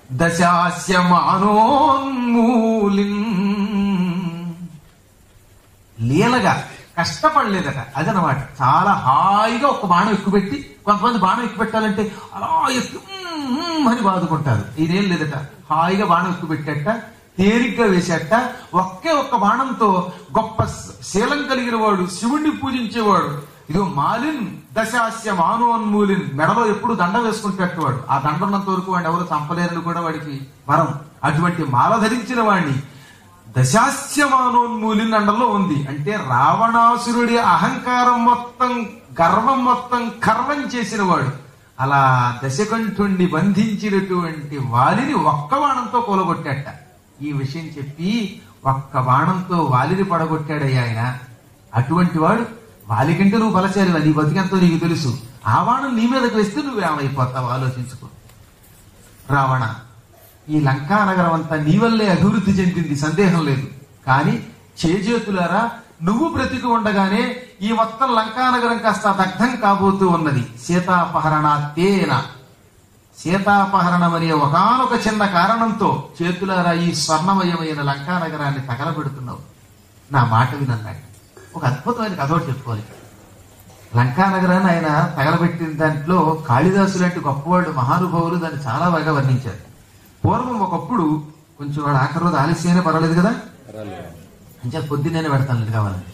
దశాస్య మానోన్మూలిన్ లీలగా కష్టపడలేదట అదనమాట చాలా హాయిగా ఒక బాణం ఎక్కువ పెట్టి కొంతమంది బాణం ఎక్కువ పెట్టాలంటే అలా ఎక్కువ మ్మ్, మ్మ్ అని బాదుకుంటారు ఇదేం లేదట హాయిగా బాణం ఎక్కువ పెట్టేట తేలిగ్గా వేసేట ఒకే ఒక్క బాణంతో గొప్ప శీలం కలిగిన వాడు శివుణ్ణి పూజించేవాడు ఇదిగో మాలిన్ దశాస్య మానోన్మూలిన్ మెడలో ఎప్పుడు దండ వేసుకుంటేవాడు ఆ దండ ఉన్నంత వరకు వాడిని ఎవరు చంపలేరని కూడా వాడికి వరం అటువంటి మాల ధరించిన వాడిని దశాస్యమానోన్మూలిన్ అండలో ఉంది అంటే రావణాసురుడి అహంకారం మొత్తం గర్వం మొత్తం కర్వం చేసిన వాడు అలా దశకంఠుణ్ణి బంధించినటువంటి వాలిని ఒక్క బాణంతో కూలగొట్టాట ఈ విషయం చెప్పి ఒక్క బాణంతో వాలిని పడగొట్టాడయ్యా ఆయన అటువంటి వాడు వాలికంటే నువ్వు బలచారివా నీ బతికెంతో నీకు తెలుసు ఆ బాణం నీ మీదకి వేస్తే నువ్వేమైపోతావు ఆలోచించుకో రావణ ఈ లంకా నగరం అంతా నీ వల్లే అభివృద్ధి చెందింది సందేహం లేదు కానీ చేజేతులారా నువ్వు బ్రతికి ఉండగానే ఈ మొత్తం లంకా నగరం కాస్త దగ్ధం కాబోతూ ఉన్నది సీతాపహరణాత్తేన సీతాపహరణం అనే ఒకనొక చిన్న కారణంతో చేతులారా ఈ స్వర్ణమయమైన లంకా నగరాన్ని తగలబెడుతున్నావు నా మాట వినన్నాడు ఒక అద్భుతమైన కథ ఒకటి చెప్పుకోవాలి లంకా నగరాన్ని ఆయన తగలబెట్టిన దాంట్లో కాళిదాసు లాంటి గొప్పవాళ్ళు మహానుభావులు దాన్ని చాలా బాగా వర్ణించారు పూర్వం ఒకప్పుడు కొంచెం వాడు ఆఖరి రోజు ఆలస్యమైనా పర్వాలేదు కదా అంటే పొద్దున్నే పెడతాను లేదు కావాలంటే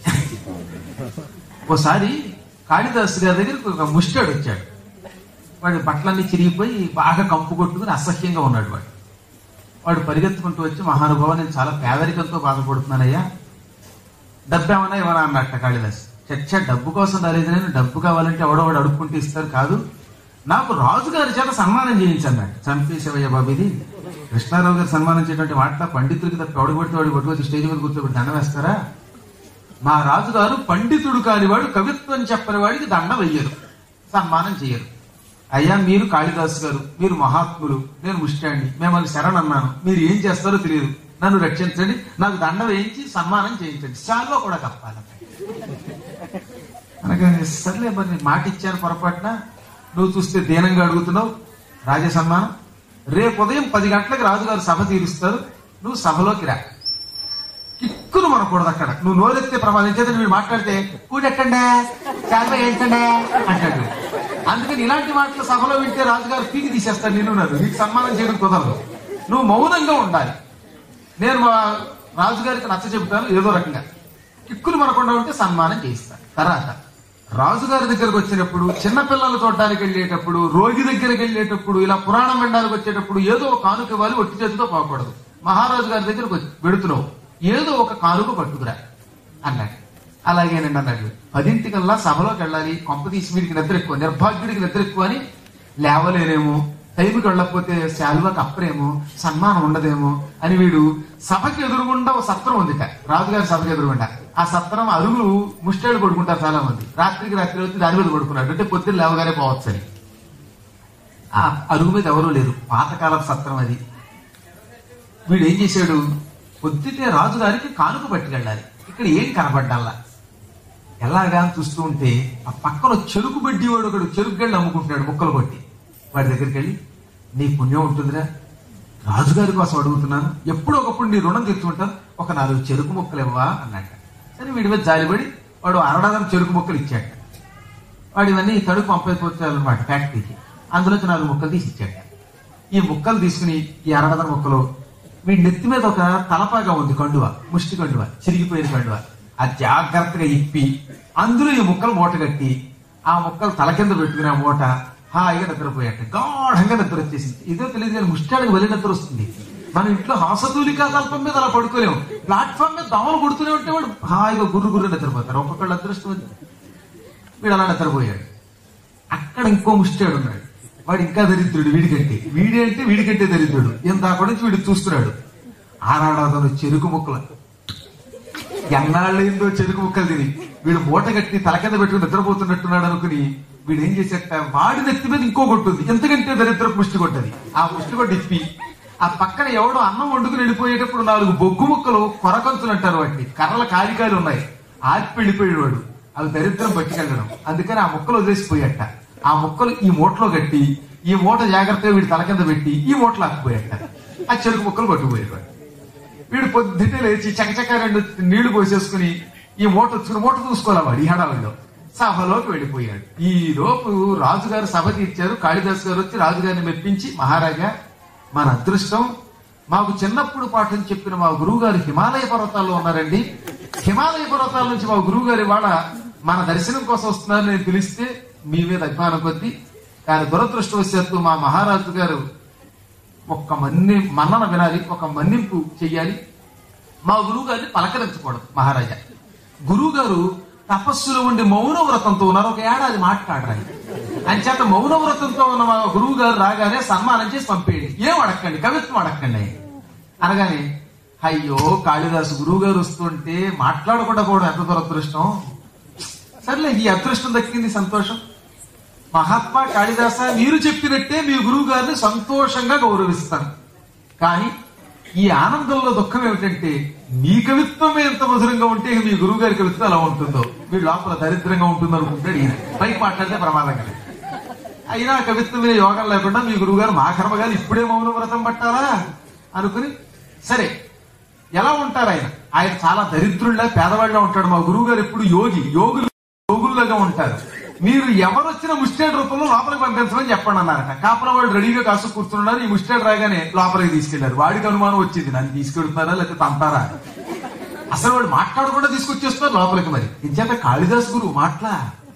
ఓసారి కాళిదాసు గారి దగ్గరికి ఒక ముష్టాడు వచ్చాడు వాడి బట్టలన్నీ చిరిగిపోయి బాగా కంపు కొట్టుకుని అసహ్యంగా ఉన్నాడు వాడు వాడు పరిగెత్తుకుంటూ వచ్చి మహానుభావ నేను చాలా పేదరికంతో బాధపడుతున్నానయ్యా డబ్బు ఏమన్నా ఇవ్వనా అన్నట్ట కాళిదాస్ చచ్చ డబ్బు కోసం రాలేదు నేను డబ్బు కావాలంటే ఎవడో అడుక్కుంటూ ఇస్తారు కాదు నాకు రాజుగారి చేత సన్మానం చేయించన్నట్టు చంపేసేవయ్య బాబు ఇది కృష్ణారావు గారు సన్మానం చేయటువంటి మాటల పండితుడికి తప్ప ఎవడు కొడితే వాడు కొట్టుకొచ్చి స్టేజ్ మీద కూర్చోబెట్టి దండ వేస్తారా మా రాజుగారు పండితుడు కానివాడు కవిత్వం చెప్పని వాడికి దండ వెయ్యరు సన్మానం చేయరు అయ్యా మీరు కాళిదాసు గారు మీరు మహాత్ములు నేను ముష్టాండి మిమ్మల్ని శరణ్ అన్నాను మీరు ఏం చేస్తారో తెలియదు నన్ను రక్షించండి నాకు దండ వేయించి సన్మానం చేయించండి శాలువా కూడా కప్పాలి అనగా సర్లే మరి నేను మాట ఇచ్చాను పొరపాటున నువ్వు చూస్తే దీనంగా అడుగుతున్నావు రాజ సన్మానం రేపు ఉదయం పది గంటలకు రాజుగారు సభ తీరుస్తారు నువ్వు సభలోకి రా కిక్కును మనకూడదు అక్కడ నువ్వు నోరెత్తే ప్రమాదం చేత మీరు మాట్లాడితే కూడెట్టండే శాల్వ ఏంటండే అంటాడు అందుకని ఇలాంటి మాటలు సభలో వింటే రాజుగారు పీకి తీసేస్తాడు నేను నన్ను నీకు సన్మానం చేయడం కుదరదు నువ్వు మౌనంగా ఉండాలి నేను మా రాజుగారికి నచ్చ చెబుతాను ఏదో రకంగా కిక్కులు మనకుండా ఉంటే సన్మానం చేయిస్తాను తర్వాత రాజుగారి దగ్గరకు వచ్చినప్పుడు చిన్నపిల్లలు చూడడానికి వెళ్ళేటప్పుడు రోగి దగ్గరికి వెళ్ళేటప్పుడు ఇలా పురాణం వినడానికి వచ్చేటప్పుడు ఏదో ఒక కానుక ఇవ్వాలి ఒట్టి చేతితో పోకూడదు మహారాజు గారి దగ్గరకు వచ్చి పెడుతున్నావు ఏదో ఒక కానుక పట్టుకురా అన్నాడు అలాగేనండి అన్నాడు పదింటికల్లా సభలోకి వెళ్ళాలి కొంప తీసి వీడికి నిద్ర ఎక్కువ నిర్భాగ్యుడికి నిద్ర ఎక్కువ అని లేవలేనేమో టైంకి వెళ్ళకపోతే శాలువాకి అప్పరేమో సన్మానం ఉండదేమో అని వీడు సభకి ఎదురుగుండా ఒక సత్రం ఉంది ఇక. రాజుగారి సభకి ఎదురుగుండా ఆ సత్రం అరుగులు ముష్టేళ్ళు పడుకుంటారు చాలా మంది రాత్రికి రాత్రి వచ్చి దాని మీద పడుకున్నాడు అంటే పొద్దున్న లేవగానే పోవచ్చు అని ఆ అరుగు మీద ఎవరూ లేరు పాతకాలం సత్రం అది వీడు ఏం చేశాడు పొద్దుటే రాజుగారికి కానుక పట్టుకెళ్ళాలి ఇక్కడ ఏం కనబడ్డాలా ఎలాగా అని చూస్తూ ఉంటే ఆ పక్కన చెరుకు బడ్డీ వాడు ఒకడు చెరుకు గళ్ళు అమ్ముకుంటున్నాడు ముక్కలు కొట్టి వాడి దగ్గరికి వెళ్ళి నీ పుణ్యం ఉంటుందిరా రాజుగారి కోసం అడుగుతున్నాను ఎప్పుడో ఒకప్పుడు నీ రుణం తీర్చుకుంటాను ఒక నాలుగు చెరుకు ముక్కలు ఇవ్వా అన్నట్ట సరే వీడి మీద జాలిపడి వాడు అరడదం చెరుకు ముక్కలు ఇచ్చాట వాడు ఇవన్నీ తడుపు పంపైపోతారనమాట ఫ్యాక్టరీకి అందులోంచి నాలుగు ముక్కలు తీసి ఇచ్చాట ఈ ముక్కలు తీసుకుని ఈ అరడదన ముక్కలు వీడి నెత్తి మీద ఒక తలపాగా ఉంది కండువ ముష్టి కండువ చిరిగిపోయిన కండువ అది జాగ్రత్తగా ఇప్పి అందులో ఈ ముక్కలు మూట కట్టి ఆ ముక్కలు తల కింద పెట్టుకుని ఆ మూట హాయిగా నిద్రపోయాట గాఢంగా నిద్ర వచ్చేసింది ఇదో తెలియదు కానీ ముష్టాడికి వలి నిద్ర వస్తుంది మన ఇంట్లో హాసతూలికా కల్పం మీద అలా పడుకోలేము ప్లాట్ఫామ్ మీద దోమలు కొడుతూనే ఉంటే వాడు హాయిగా గుర్రు గుర్రు నిద్రపోతారు ఒక్కొక్కళ్ళు అదృష్టం ఉంది. వీడు అలా నిద్రపోయాడు అక్కడ ఇంకో ముష్టాడు ఉన్నాడు వాడు ఇంకా దరిద్రుడు వీడికంటే వీడి అంటే వీడికంటే దరిద్రుడు ఇందాక నుంచి వీడు చూస్తున్నాడు ఆరాడదను చెరుకు ముక్కలు ఎన్నాళ్ళైందో చెరుకు ముక్కలు తిని వీడు మూట కట్టి తల కింద పెట్టుకుని నిద్రపోతున్నట్టున్నాడు అనుకుని వీడు ఏం చేసేట వాడి నెత్తి మీద ఇంకో కొట్టుంది ఎంతకంటే దరిద్ర ముష్టి కొట్టది ఆ ముష్టి కొట్టి ఇప్పి ఆ పక్కన ఎవడో అన్నం వండుకుని వెళ్ళిపోయేటప్పుడు నాలుగు బొగ్గు ముక్కలు కొరకంచులు అంటారు వాటిని కర్రల కాలికాయలు ఉన్నాయి ఆర్పి వెళ్ళిపోయాడు వాడు అవి దరిద్రం పట్టుకెళ్ళడం అందుకని ఆ ముక్కలు వదిలేసిపోయాట ఆ ముక్కలు ఈ మూటలో కట్టి ఈ మూట జాగ్రత్తగా వీడి తల కింద పెట్టి ఈ మూటలు ఆకుపోయాట ఆ చెరుకు ముక్కలు పట్టుకుపోయాడు వీడు పొద్దున్నే లేచి చకచక రెండు నీళ్లు పోసేసుకుని ఈ మూట వచ్చిన మూట చూసుకోవాలి వాడు ఈ హడావిడిలో సభలోకి వెళ్ళిపోయాడు ఈ లోపు రాజుగారు సభ తీర్చారు కాళిదాస్ గారు వచ్చి రాజుగారిని మెప్పించి మహారాజా మన అదృష్టం మాకు చిన్నప్పుడు పాఠం చెప్పిన మా గురువు గారు హిమాలయ పర్వతాల్లో ఉన్నారండి హిమాలయ పర్వతాల నుంచి మా గురువు గారు ఇవాళ మన దర్శనం కోసం వస్తున్నారని నేను తెలిస్తే మీ మీద అభిమానం కొద్దీ కానీ దురదృష్టవశాత్తు మా మహారాజు గారు ఒక్క మన్ని మన్నన వినాలి ఒక మన్నింపు చెయ్యాలి మా గురువు గారిని పలకరించకూడదు మహారాజా గురువు గారు తపస్సులో ఉండి మౌన వ్రతంతో ఉన్నారు ఒక ఏడాది మాట్లాడరాయి అంచేత మౌన వ్రతంతో ఉన్న మా గురువు గారు రాగానే సన్మానం చేసి పంపేయండి ఏం అడగండి కవిత్వం అడగండి అనగానే అయ్యో కాళిదాసు గురువు గారు వస్తుంటే మాట్లాడకుండా పోవడం ఎంత దురదృష్టం సర్లే ఈ అదృష్టం దక్కింది సంతోషం మహాత్మా కాళిదాస మీరు చెప్పినట్టే మీ గురువు గారిని సంతోషంగా గౌరవిస్తాను కానీ ఈ ఆనందంలో దుఃఖం ఏమిటంటే మీ కవిత్వమే ఎంత మధురంగా ఉంటే ఇక మీ గురువు గారి కవిత్వం ఎలా ఉంటుందో మీ లోపల దరిద్రంగా ఉంటుంది అనుకుంటాడు ఈయన పైకి మాట్లాడితే ప్రమాదం కలిగి అయినా కవిత్వం మీద యోగం లేకుండా మీ గురువు గారు మా కర్మ గారు ఇప్పుడే మౌన వ్రతం పట్టారా అనుకుని సరే ఎలా ఉంటారు ఆయన ఆయన చాలా దరిద్రుల్లా పేదవాళ్ళ ఉంటాడు మా గురువు గారు ఎప్పుడు యోగి యోగులు యోగుల్లాగా ఉంటారు మీరు ఎవరు వచ్చిన ముస్టేడ్ రూపంలో లోపలికి పంపించమని చెప్పండి అన్నారట కాపురం వాళ్ళు రెడీగా కాసు కూర్చున్నారు ఈ ముస్టేడ్ రాగానే లోపలికి తీసుకెళ్లారు వాడికి అనుమానం వచ్చింది నన్ను తీసుకెళ్తున్నారా లేకపోతే తంతారా అసలు వాడు మాట్లాడకుండా తీసుకొచ్చేస్తున్నారు లోపలికి మరి ఇంచేత కాళిదాస్ గురువు మాట్లా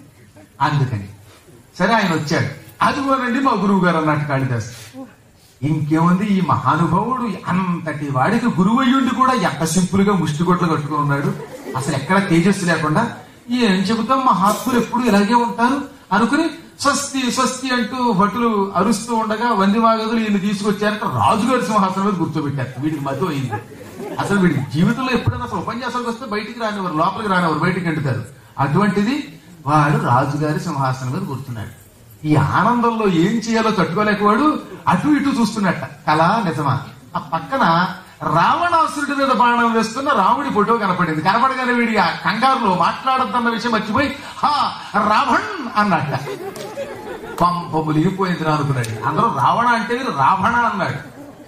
అందుకని సరే ఆయన వచ్చాడు అదిగోనండి మా గురువు గారు అన్నట్టు కాళిదాస్ ఇంకేముంది ఈ మహానుభావుడు అంతటి వాడికి గురువు అయ్యుండి కూడా ఎంత సింపుల్ గా ముష్టి కొట్లు కట్టుకుని ఉన్నాడు అసలు ఎక్కడ తేజస్సు లేకుండా ఏం చెబుతాం మహాత్ములు ఎప్పుడు ఇలాగే ఉంటారు అనుకుని స్వస్తి స్వస్తి అంటూ భటులు అరుస్తూ ఉండగా వందిమాగదులు ఈయన తీసుకొచ్చారంటే రాజుగారి సింహాసనం మీద కూర్చోబెట్టారు వీడికి మధు అయింది అసలు వీడి జీవితంలో ఎప్పుడైనా అసలు ఉపన్యాసాలకు వస్తే బయటికి రానివారు లోపలికి రానివారు బయటికి ఎంటుతారు అటువంటిది వాడు రాజుగారి సింహాసనం మీద కూర్చున్నాడు ఈ ఆనందంలో ఏం చేయాలో తట్టుకోలేక వాడు అటు ఇటు చూస్తున్నట్ట కళ నిజమా ఆ పక్కన రావణాసురుడి మీద బాణం వేస్తున్న రాముడి ఫోటో కనపడింది కనపడగానే వీడి ఆ కంగారులో మాట్లాడద్దన్న విషయం మర్చిపోయి హా రావణ్ అన్నట్ట పంప ములిగిపోయింది రా అనుకున్నాడు అందరూ రావణ అంటే వీరు రావణ అన్నాడు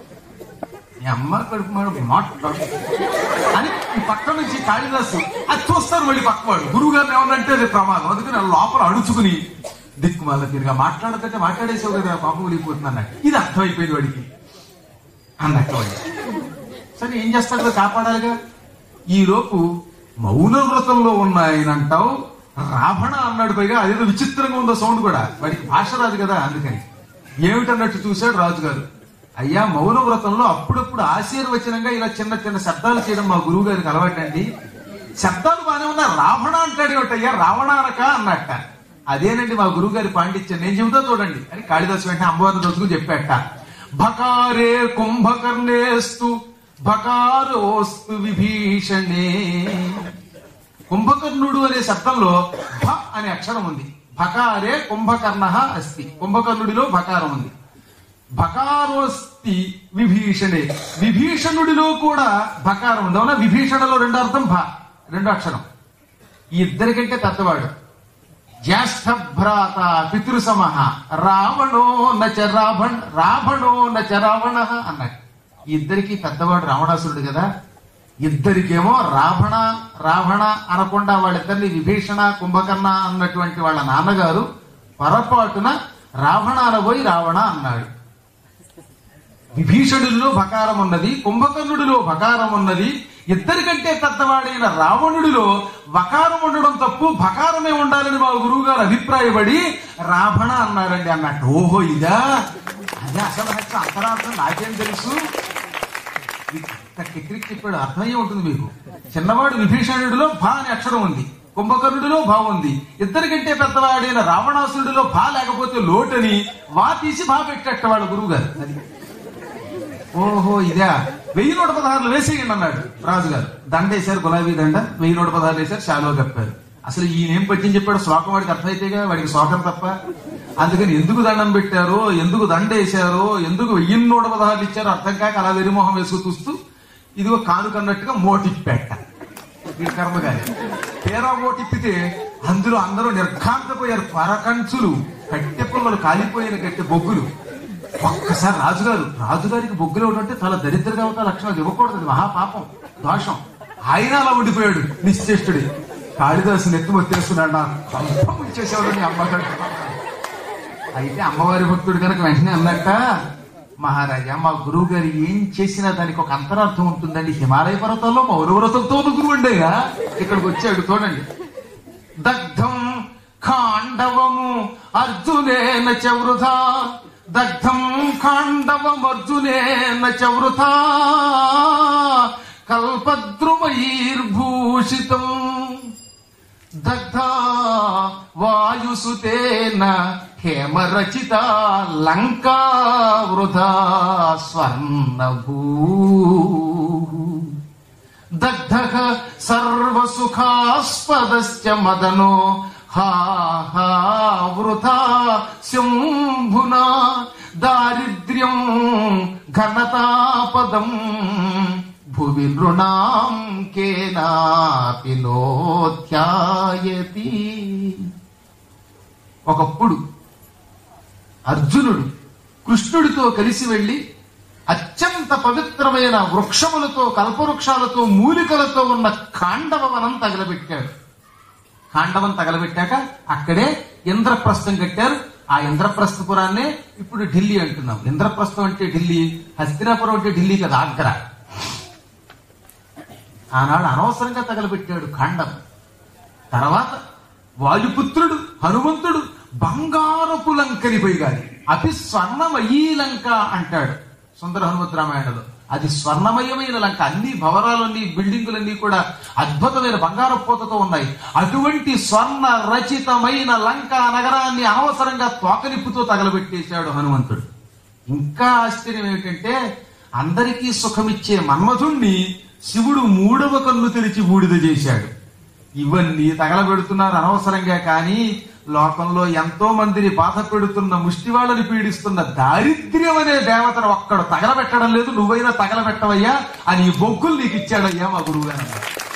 మీ అమ్మ కడుపు మాడు మాట్లాడు అని ఈ పక్క నుంచి కాళిదాసు అది చూస్తారు మళ్ళీ పక్కవాడు గురువు గారిని ఏమన్నంటే అది ప్రమాదం అందుకని ఆ లోపల అడుచుకుని దిక్కు మళ్ళీ తిరిగా మాట్లాడకంటే మాట్లాడేసావు కదా పాప మునిగిపోతుంది అన్నట్టు ఇది అర్థమైపోయింది వాడికి అన్నట్టు వాడు సరే ఏం చేస్తాడు కదా కాపాడాలిగా ఈ లోపు మౌన వ్రతంలో ఉన్న ఆయన అంటావు రావణ అన్నాడు పైగా అదేదో విచిత్రంగా ఉందో సౌండ్ కూడా వాడికి భాష రాదు కదా అందుకని ఏమిటన్నట్టు చూశాడు రాజుగారు అయ్యా మౌన వ్రతంలో అప్పుడప్పుడు ఆశీర్వచనంగా ఇలా చిన్న చిన్న శబ్దాలు చేయడం మా గురువు గారికి అలవాటండి శబ్దాలు బాగానే ఉన్నా రావణ అంటాడు ఏమిటయ్యా రావణ అనక అన్నట్ట అదేనండి మా గురువు గారి పాండిత్యం నేను చెబుతా చూడండి అని కాళిదాసు వెంటనే అమ్మవారిని దొరుకుతూ చెప్పాట భకారే కుంభకర్ణేస్తు భకారోస్తు విభీషణే కుంభకర్ణుడు అనే శబ్దంలో భ అనే అక్షరం ఉంది భకారే కుంభకర్ణ అస్తి కుంభకర్ణుడిలో భకారం ఉంది భకారోస్తి విభీషణే విభీషణుడిలో కూడా భకారం ఉంది అవునా విభీషణలో రెండో అర్థం భ రెండో అక్షరం ఈ ఇద్దరికంటే పెద్దవాడు జ్యేష్ఠ భ్రాత పితృ సమహ రావణో నచ రావణ్ రావణో నచ రావణ అన్నాడు ఈ ఇద్దరికి పెద్దవాడు రావణాసురుడు కదా ఇద్దరికేమో రావణ రావణ అనకుండా వాళ్ళిద్దరిని విభీషణ కుంభకర్ణ అన్నటువంటి వాళ్ళ నాన్నగారు పొరపాటున రావణ అనబోయి రావణ అన్నాడు విభీషణుడిలో భకారం ఉన్నది కుంభకర్ణుడిలో భకారం ఉన్నది ఇద్దరికంటే పెద్దవాడైన రావణుడిలో వకారం ఉండడం తప్పు భకారమే ఉండాలని మా గురువు గారు అభిప్రాయపడి రావణ అన్నారండి అన్నట్టు ఓహో ఇదా అదే అసలు హత్య అంతరార్థం నాకేం తెలుసు టెక్నిక్ చెప్పాడు అర్థమయ్యే ఉంటుంది మీకు చిన్నవాడు విభీషణుడిలో భా అనే అక్షరం ఉంది కుంభకర్ణుడిలో భా ఉంది ఇద్దరికంటే పెద్దవాడైన రావణాసురుడిలో భా లేకపోతే లోటని వా తీసి భా పెట్టేట వాళ్ళ గురువు గారు అది ఓహో ఇదా వెయ్యి నూట పదహారులు వేసేయండి అన్నాడు రాజుగారు దండ వేశారు గులాబీ దండ వెయ్యి నూట పదహారులు వేశారు శాలువ కప్పారు అసలు ఈయన ఏం పద్యం చెప్పాడు శ్లోకం వాడికి అర్థమైతేగా వాడికి శ్లోకం తప్ప అందుకని ఎందుకు దండం పెట్టారో ఎందుకు దండ వేశారో ఎందుకు వెయ్యి నూట పదహారులు ఇచ్చారో అర్థం కాక అలా వెరిమోహం వేసుకు చూస్తూ ఇదిగో కానుకన్నట్టుగా మోటిప్పెట్ట వీడి కర్మగారి తీరా మోటిప్పితే అందులో అందరూ నిర్ఘాంతపోయారు పరకంచులు కట్టె పుల్లలు కాలిపోయిన కట్టె బొగ్గులు ఒక్కసారి రాజుగారు రాజుగారికి బొగ్గులు ఇవ్వడం అంటే చాలా దరిద్రంగా ఉంటా లక్షణాలు ఇవ్వకూడదు అది మహాపాపం దోషం ఆయన అలా ఉండిపోయాడు నిశ్చేష్టుడి కాళిదాసు నెత్తి మొత్తేస్తున్నాడు నా కంపం ఇచ్చేసేవాడు నీ అమ్మగారు అయితే అమ్మవారి భక్తుడు కనుక వెంటనే అన్నట్ట మహారాజా మా గురువు గారు ఏం చేసినా దానికి ఒక అంతరార్థం ఉంటుందండి హిమాలయ పర్వతాల్లో మౌనవ్రతంతో గురువు ఉండేగా ఇక్కడికి వచ్చాడు చూడండి దగ్ధం ఖాండవము అర్జునేన చ వృథా దగ్ధం ఖాండవం అర్జునేన చ వృథా కల్పద్రుమైర్భూషితం దగ్ధా వాయుసుతేన హేమరచిత లంకా వృధా స్వర్ణభూ దగ్ధ సర్వసుఖాస్పదశ్చ మదనో హా హా వృథా శంభునా దారిద్ర్యం ఘనతాపదం భువి నృణాం కేనాపి నోధ్యాయతి ఒకప్పుడు అర్జునుడు కృష్ణుడితో కలిసి వెళ్లి అత్యంత పవిత్రమైన వృక్షములతో కల్పవృక్షాలతో మూలికలతో ఉన్న కాండవవనం తగలబెట్టాడు కాండవం తగలబెట్టాక అక్కడే ఇంద్రప్రస్థం కట్టారు ఆ ఇంద్రప్రస్థపురాన్నే ఇప్పుడు ఢిల్లీ అంటున్నాం ఇంద్రప్రస్థం అంటే ఢిల్లీ హస్తినాపురం అంటే ఢిల్లీ కదా ఆగ్రా ఆనాడు అనవసరంగా తగలబెట్టాడు కాండం తర్వాత వాయుపుత్రుడు హనుమంతుడు బంగారపు లంకని పైగాలి అతి స్వర్ణమయీ లంక అంటాడు సుందర హనుమత్ రామాయణలో అది స్వర్ణమయమైన లంక అన్ని భవనాలన్నీ బిల్డింగులన్నీ కూడా అద్భుతమైన బంగారపు పూతతో ఉన్నాయి అటువంటి స్వర్ణ రచితమైన లంక నగరాన్ని అనవసరంగా తోకనిప్పుతో తగలబెట్టేశాడు హనుమంతుడు ఇంకా ఆశ్చర్యం ఏమిటంటే అందరికీ సుఖమిచ్చే మన్మధుణ్ణి శివుడు మూడవ కన్ను తెరిచి బూడిద చేశాడు ఇవన్నీ తగలబెడుతున్నారు అనవసరంగా కానీ లోకంలో ఎంతో మందిని బాధ పెడుతున్న ముష్టివాళ్ళని పీడిస్తున్న దారిద్ర్యం అనే దేవతను ఒక్కడు తగలబెట్టడం లేదు నువ్వైనా తగలబెట్టవయ్యా అని ఈ బొగ్గులు నీకు ఇచ్చాడయ్యా మా గురువు గారు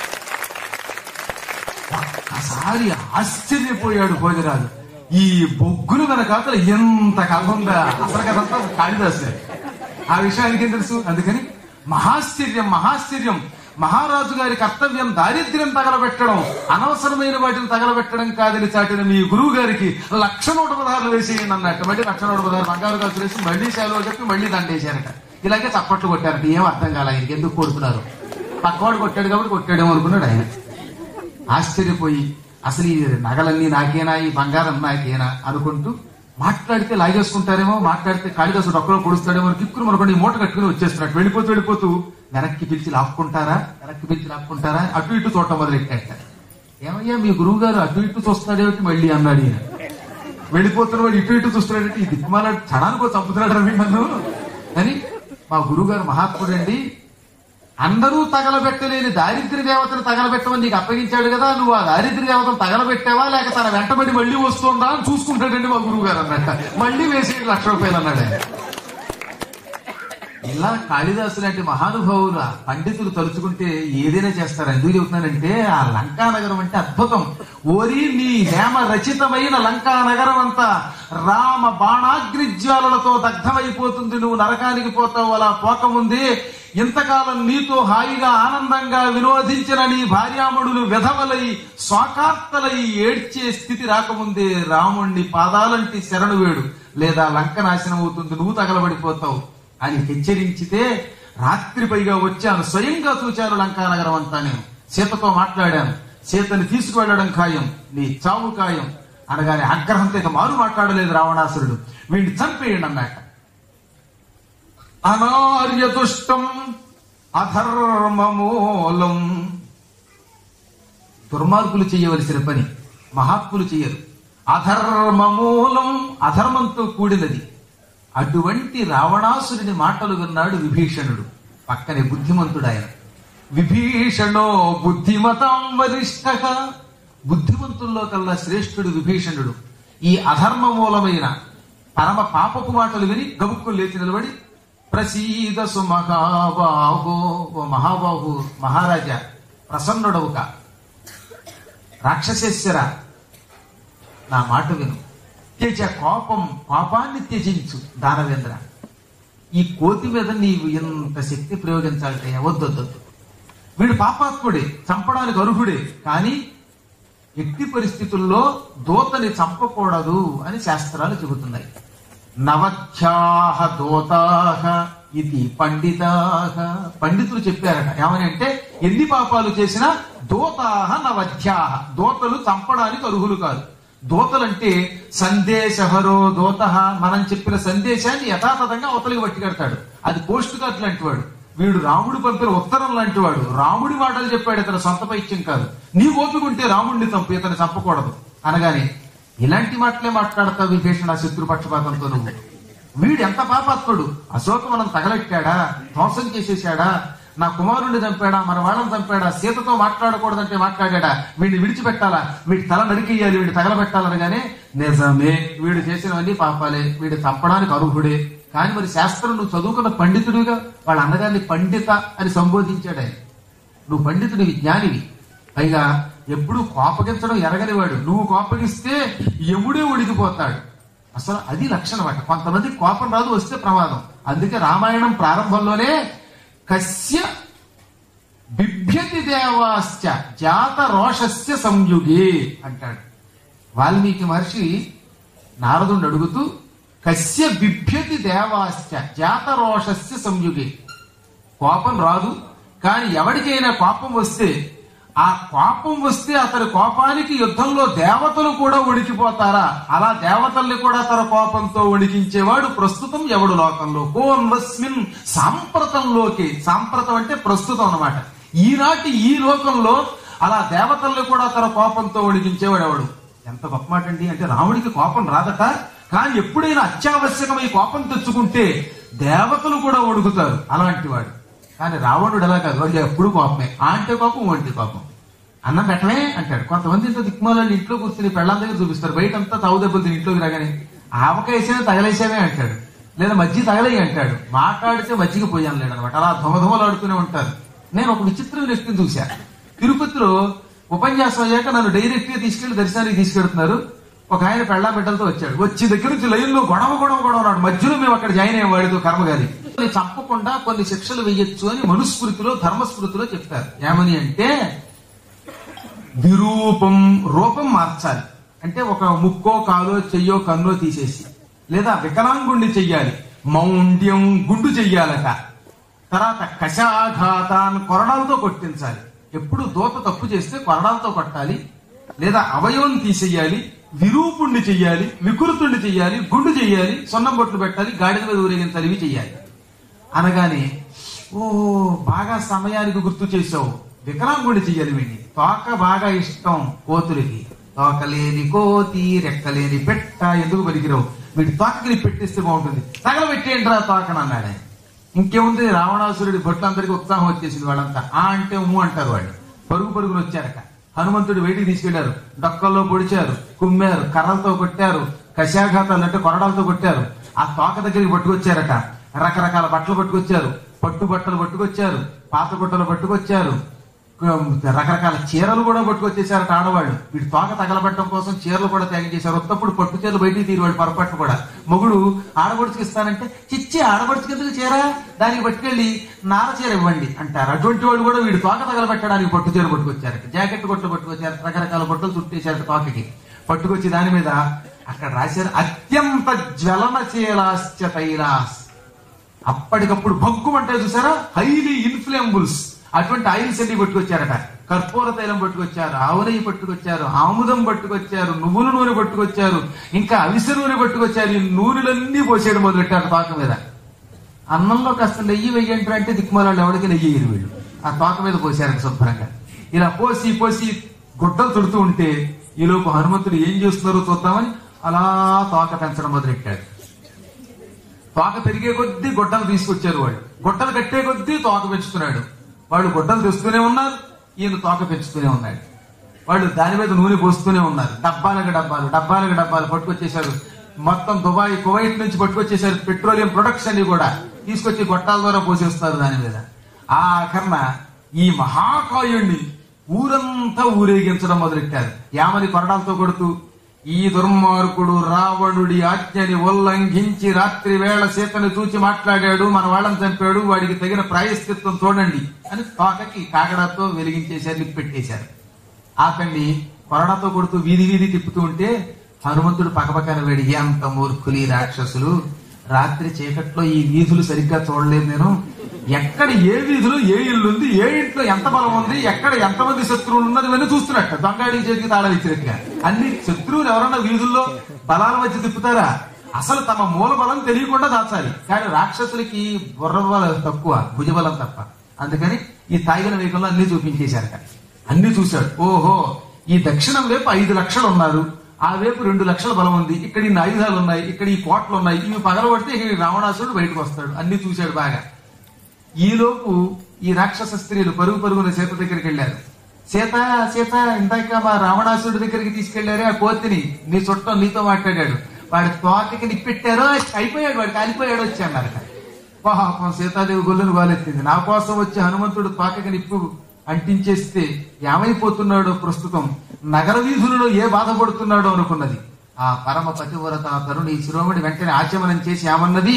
ఒక్కసారి ఆశ్చర్యపోయాడు భోజరాజు ఈ బొగ్గులు వెనకాతల ఎంత కథ ఉందా అసలు కథంతా కాళిదాసు ఆ విషయానికి ఏం తెలుసు అందుకని మహాశ్చర్యం మహాశ్చర్యం మహారాజు గారి కర్తవ్యం దారిద్ర్యం తగలబెట్టడం అనవసరమైన వాటిని తగలబెట్టడం కాదని చాటిన మీ గురువు గారికి లక్ష నూట పదహారులు వేసేయండి అన్నట్టు మళ్ళీ లక్ష నూట పదహారు బంగారు గాజులు వేసి మళ్ళీ సేవలో చెప్పి మళ్ళీ దండేశారట ఇలాగే చప్పట్లు కొట్టారట ఏం అర్థం కాలే ఆయనకి ఎందుకు కొడుతున్నారు పక్కవాడు కొట్టాడు కాబట్టి కొట్టాడేమో అనుకున్నాడు ఆయన ఆశ్చర్యపోయి అసలు ఈ నగలన్నీ నాకేనా ఈ బంగారం నాకేనా అనుకుంటూ మాట్లాడితే లాగేసుకుంటారేమో మాట్లాడితే కాళిదాసుడు ఒక్కడో పొడుస్తాడేమో కిక్కురు మనకుండా ఈ మూట కట్టుకుని వచ్చేస్తున్నాడు వెళ్ళిపోతూ వెళ్ళిపోతూ వెనక్కి పిలిచి లాక్కుంటారా వెనక్కి పిలిచి లాక్కుంటారా అటు ఇటు చూడటం మొదలెట్టాట ఏమయ్యా మీ గురువు గారు అటు ఇటు చూస్తాడేమిటి మళ్ళీ అన్నాడు ఈయన వెళ్ళిపోతున్న వాడు ఇటు ఇటు చూస్తున్నాడంటే ఈ దిక్కుమాల క్షణానికి చంపుతున్నాడు రవి నన్ను అని మా గురువు గారు మహాత్ముడండి అందరూ తగలబెట్టలేని దారిద్ర్య దేవతను తగలబెట్టమని నీకు అప్పగించాడు కదా నువ్వు ఆ దారిద్ర్య దేవతను తగలబెట్టావా లేక తన వెంటబడి మళ్ళీ వస్తుందా అని చూసుకుంటాడండి మా గురువు గారు అన్నట్ట మళ్ళీ వేసి లక్ష రూపాయలు అన్నాడు ఆయన ఇలా కాళిదాసు లాంటి మహానుభావులు ఆ పండితులు తలుచుకుంటే ఏదైనా చేస్తారు ఎందుకు చెబుతున్నానంటే ఆ లంకా నగరం అంటే అద్భుతం ఓరి నీ హేమ రచితమైన లంకా నగరం అంతా రామ బాణాగ్ని జ్వాలలతో దగ్ధమైపోతుంది నువ్వు నరకానికి పోతావు అలా పోకముందే ఇంతకాలం నీతో హాయిగా ఆనందంగా వినోదించిన నీ భార్యాముడులు విధవలై స్వాకార్తలై ఏడ్చే స్థితి రాకముందే రాముణ్ణి పాదాలంటి శరణు వేడు లేదా లంక నాశనం అవుతుంది నువ్వు తగలబడిపోతావు అని హెచ్చరించితే రాత్రి పైగా వచ్చాను స్వయంగా చూచాను లంకా నగరం అంతా నేను సీతతో మాట్లాడాను సీతని తీసుకువెళ్ళడం ఖాయం నీ చావు ఖాయం అనగానే ఆగ్రహంతో ఇక మారు మాట్లాడలేదు రావణాసురుడు వీడిని చంపేయండి అన్నట్ట అనార్య దుష్టం అధర్మమూలం దుర్మార్గులు చేయవలసిన పని మహాత్ములు చేయరు అధర్మమూలం అధర్మంతో కూడినది అటువంటి రావణాసురుని మాటలు విన్నాడు విభీషణుడు పక్కనే బుద్ధిమంతుడు ఆయన విభీషణో బుద్ధిమతాం వరిష్ఠ బుద్ధిమంతుల్లో కల్లా శ్రేష్ఠుడు విభీషణుడు ఈ అధర్మ మూలమైన పరమ పాపపు మాటలు విని గబుక్కులు లేచి నిలబడి ప్రసీద సుమహాబాహో ఓ మహాబాహు మహారాజా ప్రసన్నుడవుక రాక్షసేశ్వర నా మాట విను త్యజ కోపం కోపాన్ని త్యజించు దానవేంద్ర ఈ కోతి మీద నీవు ఎంత శక్తి ప్రయోగించాలంటే వద్దొద్దు వీడు పాపాత్ముడే చంపడానికి అర్హుడే కానీ ఎట్టి పరిస్థితుల్లో దూతని చంపకూడదు అని శాస్త్రాలు చెబుతున్నాయి నవధ్యాహ దూతాహ ఇది పండితాహ పండితులు చెప్పారట ఏమని అంటే ఎన్ని పాపాలు చేసినా దూతాహ నవధ్యాహ దూతలు చంపడానికి అర్హులు కాదు దూతలంటే సందేశహరో దూత మనం చెప్పిన సందేశాన్ని యథాతథంగా అవతలికి పట్టుకెడతాడు అది పోస్ట్ కార్డ్ లాంటి వాడు వీడు రాముడు పంపిన ఉత్తరం లాంటి వాడు రాముడి మాటలు చెప్పాడు ఇతను సొంత పైత్యం కాదు నీ ఓపిక ఉంటే రాముడిని చంపు ఇతను చంపకూడదు అనగానే ఇలాంటి మాటలే మాట్లాడతావు విభీషణ శత్రుపక్షపాతంతో నువ్వు వీడు ఎంత పాపాత్ముడు అశోకవనం తగలెట్టాడా ధ్వంసం చేసేసాడా నా కుమారుణ్ణి చంపాడా మన వాళ్ళని చంపాడా సీతతో మాట్లాడకూడదంటే మాట్లాడాడా వీడిని విడిచిపెట్టాలా వీడి తల నరికేయాలి వీడి తగలబెట్టాలనగానే నిజమే వీడు చేసినవన్నీ పాపాలే వీడు చంపడానికి అర్హుడే కానీ మరి శాస్త్రం నువ్వు చదువుకున్న పండితుడిగా వాళ్ళ అన్నగారిని పండిత అని సంబోధించాడు ఆయన నువ్వు పండితుడివి జ్ఞానివి పైగా ఎప్పుడు కోపగించడం ఎరగనివాడు నువ్వు కోపగిస్తే ఎముడే ఉడికిపోతాడు అసలు అది లక్షణం అట కొంతమంది కోపం రాదు వస్తే ప్రమాదం అందుకే రామాయణం ప్రారంభంలోనే కస్య బిభ్యతి దేవాశ్చ జాత రోషస్య సంయుగే అంటాడు వాల్మీకి మహర్షి నారదుని అడుగుతూ కస్య బిభ్యతి దేవాశ్చ జాత రోషస్య సంయుగే కోపం రాదు కానీ ఎవరికైనా కోపం వస్తే ఆ కోపం వస్తే అతని కోపానికి యుద్ధంలో దేవతలు కూడా ఉడికిపోతారా అలా దేవతల్ని కూడా తన కోపంతో ఉడికించేవాడు ప్రస్తుతం ఎవడు లోకంలో కోన్వస్మిన్ సాంప్రతంలోకి సాంప్రతం అంటే ప్రస్తుతం అన్నమాట ఈనాటి ఈ లోకంలో అలా దేవతల్ని కూడా తన కోపంతో ఉడికించేవాడు ఎవడు ఎంత గొప్ప మాట అండి అంటే రాముడికి కోపం రాదట కానీ ఎప్పుడైనా అత్యావశ్యకమై కోపం తెచ్చుకుంటే దేవతలు కూడా ఒడుగుతారు అలాంటి వాడు కానీ రావణుడు ఎలా కాదు వాడు ఎప్పుడు కోపమే ఆ అంటే కోపం వంటి కోపం అన్నం పెట్టమే అంటాడు కొంతమంది ఇంట్లో దిక్మాలని ఇంట్లో కూర్చుని పెళ్ళాం దగ్గర చూపిస్తారు బయట అంతా తావు దెబ్బలు తిని ఇంట్లోకి రాగానే ఆవకాయసేనే తగలేసామే అంటాడు లేదా మజ్జి తగలేయి అంటాడు మాట్లాడితే మజ్జిగ పోయాను లేడు అనమాట అలా ధుమధుమలు ఆడుతూనే ఉంటారు నేను ఒక విచిత్రమైన వ్యక్తిని చూశా తిరుపతిలో ఉపన్యాసం అయ్యాక నన్ను డైరెక్ట్ గా తీసుకెళ్లి దర్శనానికి తీసుకెడుతున్నారు ఒక ఆయన పెళ్ళా బిడ్డలతో వచ్చాడు వచ్చి దగ్గర నుంచి లైన్ లో గొడవ గొడవ గొడవ ఉన్నాడు మధ్యలో మేము అక్కడ జాయిన్ అయ్యాం వాడితో కర్మగారి కొన్ని చంపకుండా కొన్ని శిక్షలు వేయొచ్చు అని మనుస్మృతిలో ధర్మస్మృతిలో చెప్తారు ఏమని అంటే విరూపం రూపం మార్చాలి అంటే ఒక ముక్కో కాలో చెయ్యో కన్నో తీసేసి లేదా వికలాంగుణ్ణి చెయ్యాలి మౌండ్యం గుండు చెయ్యాలట తర్వాత కషాఘాతాన్ని కొరడాలతో కొట్టించాలి ఎప్పుడు దూత తప్పు చేస్తే కొరడాలతో కొట్టాలి లేదా అవయవం తీసేయాలి విరూపుణ్ణి చెయ్యాలి వికృతుణ్ణి చెయ్యాలి గుండు చెయ్యాలి సొన్నం బొట్లు పెట్టాలి గాడిద మీద ఊరేగించాలి ఇవి చెయ్యాలి అనగానే ఓ బాగా సమయానికి గుర్తు చేసావు వికలాంగుడి చెయ్యాలి వీడిని తోక బాగా ఇష్టం కోతులకి తోకలేని కోతి రెక్కలేని పెట్ట ఎందుకు పలికిరావు వీడి తోకకి పెట్టిస్తే బాగుంటుంది తగలబెట్టేయండి రా తోకని అన్నాడు ఆయన ఇంకేముంది రావణాసురుడి భట్లందరికీ ఉత్సాహం వచ్చేసింది వాళ్ళంతా ఆ అంటే ఊ అంటారు వాళ్ళు పరుగు పరుగులు వచ్చారట హనుమంతుడు వేటికి తీసుకెళ్లారు డొక్కల్లో పొడిచారు కుమ్మారు కర్రలతో కొట్టారు కశాఘాతాలు అంటే కొరడాలతో కొట్టారు ఆ తోక దగ్గరికి పట్టుకొచ్చారట రకరకాల బట్టలు పట్టుకొచ్చారు పట్టు బట్టలు పట్టుకొచ్చారు పాత గుట్టలు పట్టుకొచ్చారు ఉమ్, రకరకాల చీరలు కూడా పట్టుకొచ్చేసారట ఆడవాళ్ళు వీటి తోక తగలబెట్టడం కోసం చీరలు కూడా త్యాగం చేశారు ఉత్తప్పుడు పట్టు చీరలు బయటికి తీరువాడు పొరపాటు కూడా మొగుడు ఆడబడుచుకి ఇస్తానంటే చిచ్చి ఆడబడుచుకి ఎందుకు చీర దానికి పట్టుకెళ్ళి నార చీర ఇవ్వండి అంటారు అటువంటి వాళ్ళు కూడా వీడు తోక తగలబెట్టడానికి పట్టు చీర పట్టుకొచ్చారట జాకెట్ కొట్లు పట్టుకొచ్చారు రకరకాల బట్టలు చుట్టేశారట తోకకి పట్టుకొచ్చి దాని మీద అక్కడ రాశారు అత్యంత జ్వలనశీలాశ్చ తైలాస్ అప్పటికప్పుడు భగ్గుమంటే చూసారా హైలీ ఇన్ఫ్లేమబుల్స్ అటువంటి ఆయిల్స్ అన్ని పట్టుకొచ్చారట కర్పూర తైలం పట్టుకొచ్చారు ఆవు నెయ్యి పట్టుకొచ్చారు ఆముదం పట్టుకొచ్చారు నువ్వుల నూనె పట్టుకొచ్చారు ఇంకా అవిసె నూనె పట్టుకొచ్చారు ఈ నూనెలన్నీ పోసేయడం మొదలెట్టారు తోక మీద అన్నంలో కాస్త నెయ్యి వెయ్యంటారు అంటే దిక్కుమాలాళ్ళు ఎవరికి నెయ్యి వేయరు వీళ్ళు ఆ తోక మీద పోసారట శుభ్రంగా ఇలా పోసి పోసి గుడ్డలు తుడుతూ ఉంటే ఈలోపు హనుమంతుడు ఏం చేస్తున్నారో చూద్దామని అలా తోక పెంచడం మొదలెట్టాడు తోక పెరిగే కొద్దీ గొడ్డలు తీసుకొచ్చారు వాడు గొడ్డలు కట్టే కొద్దీ తోక పెంచుతున్నాడు వాళ్ళు గొడ్డలు తెస్తూనే ఉన్నారు ఈయన తోక పెంచుతూనే ఉన్నాడు వాళ్ళు దాని మీద నూనె పోస్తూనే ఉన్నారు డబ్బాలకు డబ్బాలు డబ్బాలకు డబ్బాలు పట్టుకొచ్చేశారు మొత్తం దుబాయ్ కువైట్ నుంచి పట్టుకొచ్చేసారు పెట్రోలియం ప్రొడక్ట్స్ అన్ని కూడా తీసుకొచ్చి గొట్టాల ద్వారా పోసేస్తారు దాని మీద ఆ కర్ణ ఈ మహాకాయుణ్ణి ఊరంతా ఊరేగించడం మొదలెట్టారు యామని కొరడాలతో కొడుతూ ఈ దుర్మార్గుడు రావణుడి ఆజ్ఞని ఉల్లంఘించి రాత్రి వేళ సీతను చూచి మాట్లాడాడు మన వాళ్ళని చంపాడు వాడికి తగిన ప్రాయశ్చిత్తం చూడండి అని తోకకి కాగడాతో వెలిగించేశారు నిప్పెట్టేశారు అతన్ని కొరడాతో కొడుతూ వీధి వీధి తిప్పుతూ ఉంటే హనుమంతుడు పక్కపక్కన వేడి ఎంత మూర్ఖులు ఈ రాక్షసులు రాత్రి చీకట్లో ఈ వీధులు సరిగ్గా చూడలేదు నేను ఎక్కడ ఏ వీధిలో ఏ ఇల్లు ఉంది ఏ ఇంట్లో ఎంత బలం ఉంది ఎక్కడ ఎంతమంది శత్రువులు ఉన్నది ఇవన్నీ చూస్తున్నట్ట దొంగాడి చేతికి తాళం ఇచ్చినట్టుగా అన్ని శత్రువులు ఎవరన్నా వీధుల్లో బలాల మధ్య తిప్పుతారా అసలు తమ మూల బలం తెలియకుండా దాచాలి కానీ రాక్షసులకి బుర్ర బలం తక్కువ భుజబలం తప్ప అందుకని ఈ తాగిన వేగంలో అన్ని చూపించేశారట అన్ని చూశాడు ఓహో ఈ దక్షిణం వైపు ఐదు లక్షలు ఉన్నారు ఆ వైపు రెండు లక్షల బలం ఉంది ఇక్కడ ఇన్ని ఆయుధాలు ఉన్నాయి ఇక్కడ ఈ కోట్లు ఉన్నాయి ఇవి పగలబడితే ఇక ఈ రావణాసుడు బయటకు వస్తాడు అన్ని చూశాడు బాగా ఈలోపు ఈ రాక్షస స్త్రీలు పరుగు పరుగున సీత దగ్గరికి వెళ్ళారు సీత సీత ఇందాక మా రావణాసుడి దగ్గరికి తీసుకెళ్లారే ఆ కోతిని నీ చుట్టం నీతో మాట్లాడాడు వాడి తోకకి నిప్పెట్టారో అయిపోయాడు వాడు కాలిపోయాడు వచ్చి అన్నారట పాపం సీతాదేవి గొల్లును వాలెత్తింది నా కోసం వచ్చి హనుమంతుడు తోకకి నిప్పు అంటించేస్తే ఏమైపోతున్నాడో ప్రస్తుతం నగర వీధులలో ఏ బాధపడుతున్నాడో అనుకున్నది ఆ పరమ పతివ్రత ఆ తరుణి శిరోమణి వెంటనే ఆచమనం చేసి ఏమన్నది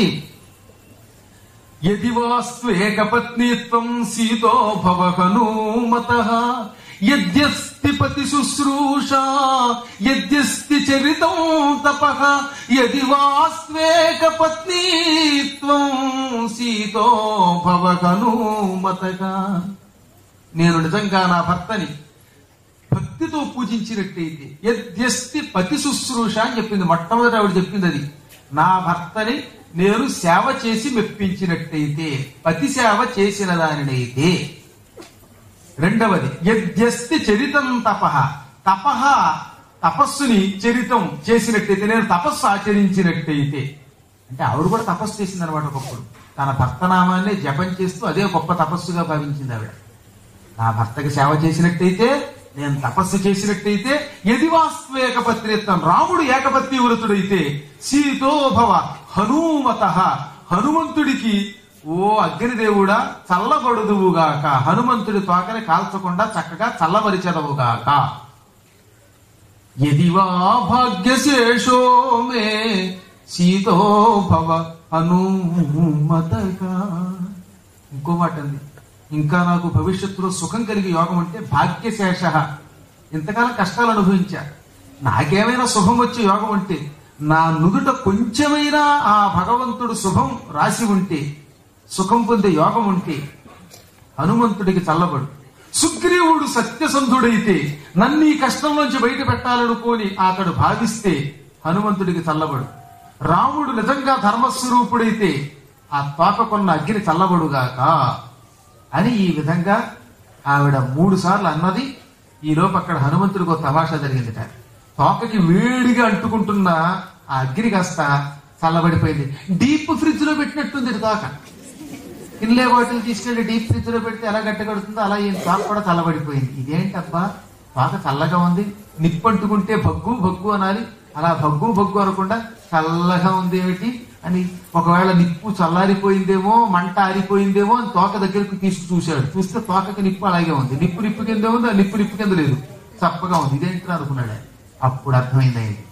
యది వాస్త్వేకపత్నీత్వం సీతో భవకనూమత యద్యస్తి పతి శుశ్రూష యద్యస్తి చరితం తప యది వాస్త్వేకపత్నీత్వం సీతో భవకనూమతగా నేను నిజంగా నా భర్తని భక్తితో పూజించినట్టయితే యద్యస్తి పతి శుశ్రూష అని చెప్పింది మొట్టమొదటి ఆవిడ చెప్పింది అది నా భర్తని నేను సేవ చేసి మెప్పించినట్టయితే పతి సేవ చేసిన దానినైతే రెండవది యద్యస్తి చరితం తపహ తపహ తపస్సుని చరితం చేసినట్టయితే నేను తపస్సు ఆచరించినట్టయితే అంటే ఆవిడ కూడా తపస్సు చేసింది అనమాట ఒకప్పుడు తన భర్త నామాన్ని జపం చేస్తూ అదే గొప్ప తపస్సుగా భావించింది ఆవిడ నా భర్తకి సేవ చేసినట్టయితే నేను తపస్సు చేసినట్టయితే ఎది వాస్త్వేక పత్రిత్వం రాముడు ఏకపత్ని వృతుడైతే సీతోభవ హనుమత హనుమంతుడికి ఓ అగ్నిదేవుడా చల్లబడుదువుగాక హనుమంతుడి తోకని కాల్చకుండా చక్కగా చల్లబరిచెదవుగాక యది వా భాగ్యశేషో మే సీతో భవ హనుమతగా ఇంకో మాట అంది ఇంకా నాకు భవిష్యత్తులో సుఖం కలిగి యోగం అంటే భాగ్యశేష ఇంతకాలం కష్టాలు అనుభవించా నాకేమైనా శుభం వచ్చే యోగం అంటే నా నుదుట కొంచెమైనా ఆ భగవంతుడు శుభం రాసి ఉంటే సుఖం పొందే యోగం ఉంటే హనుమంతుడికి చల్లబడు సుగ్రీవుడు సత్యసంధుడైతే నన్ను ఈ కష్టంలోంచి బయట పెట్టాలనుకోని అతడు భావిస్తే హనుమంతుడికి చల్లబడు రాముడు నిజంగా ధర్మస్వరూపుడైతే ఆ తోకకున్న అగ్ని చల్లబడుగాక అని ఈ విధంగా ఆవిడ మూడు సార్లు అన్నది ఈ లోపు అక్కడ హనుమంతుడికి ఒక తమాషా జరిగిందిట తోకకి వేడిగా అంటుకుంటున్న ఆ అగ్ని కాస్త చల్లబడిపోయింది డీప్ ఫ్రిడ్జ్ లో పెట్టినట్టుంది తోక ఇన్లే బాటిల్ తీసుకెళ్లి డీప్ ఫ్రిడ్జ్ లో పెడితే ఎలా గట్టగడుతుందో అలా ఈ తోక కూడా చల్లబడిపోయింది ఇదేంటబ్బా తోక చల్లగా ఉంది నిప్పు అంటుకుంటే భగ్గు భగ్గు అనాలి అలా భగ్గు భగ్గు అనకుండా చల్లగా ఉంది ఏమిటి అని ఒకవేళ నిప్పు చల్లారిపోయిందేమో మంట ఆరిపోయిందేమో అని తోక దగ్గరికి తీసుకు చూశాడు చూస్తే తోకకి నిప్పు అలాగే ఉంది నిప్పు నిప్పు కింద ఉంది ఆ నిప్పు నిప్పు కింద లేదు చప్పగా ఉంది ఇదేంటి అనుకున్నాడు ఆయన. అప్పుడు అర్థమైంది ఆయనకి.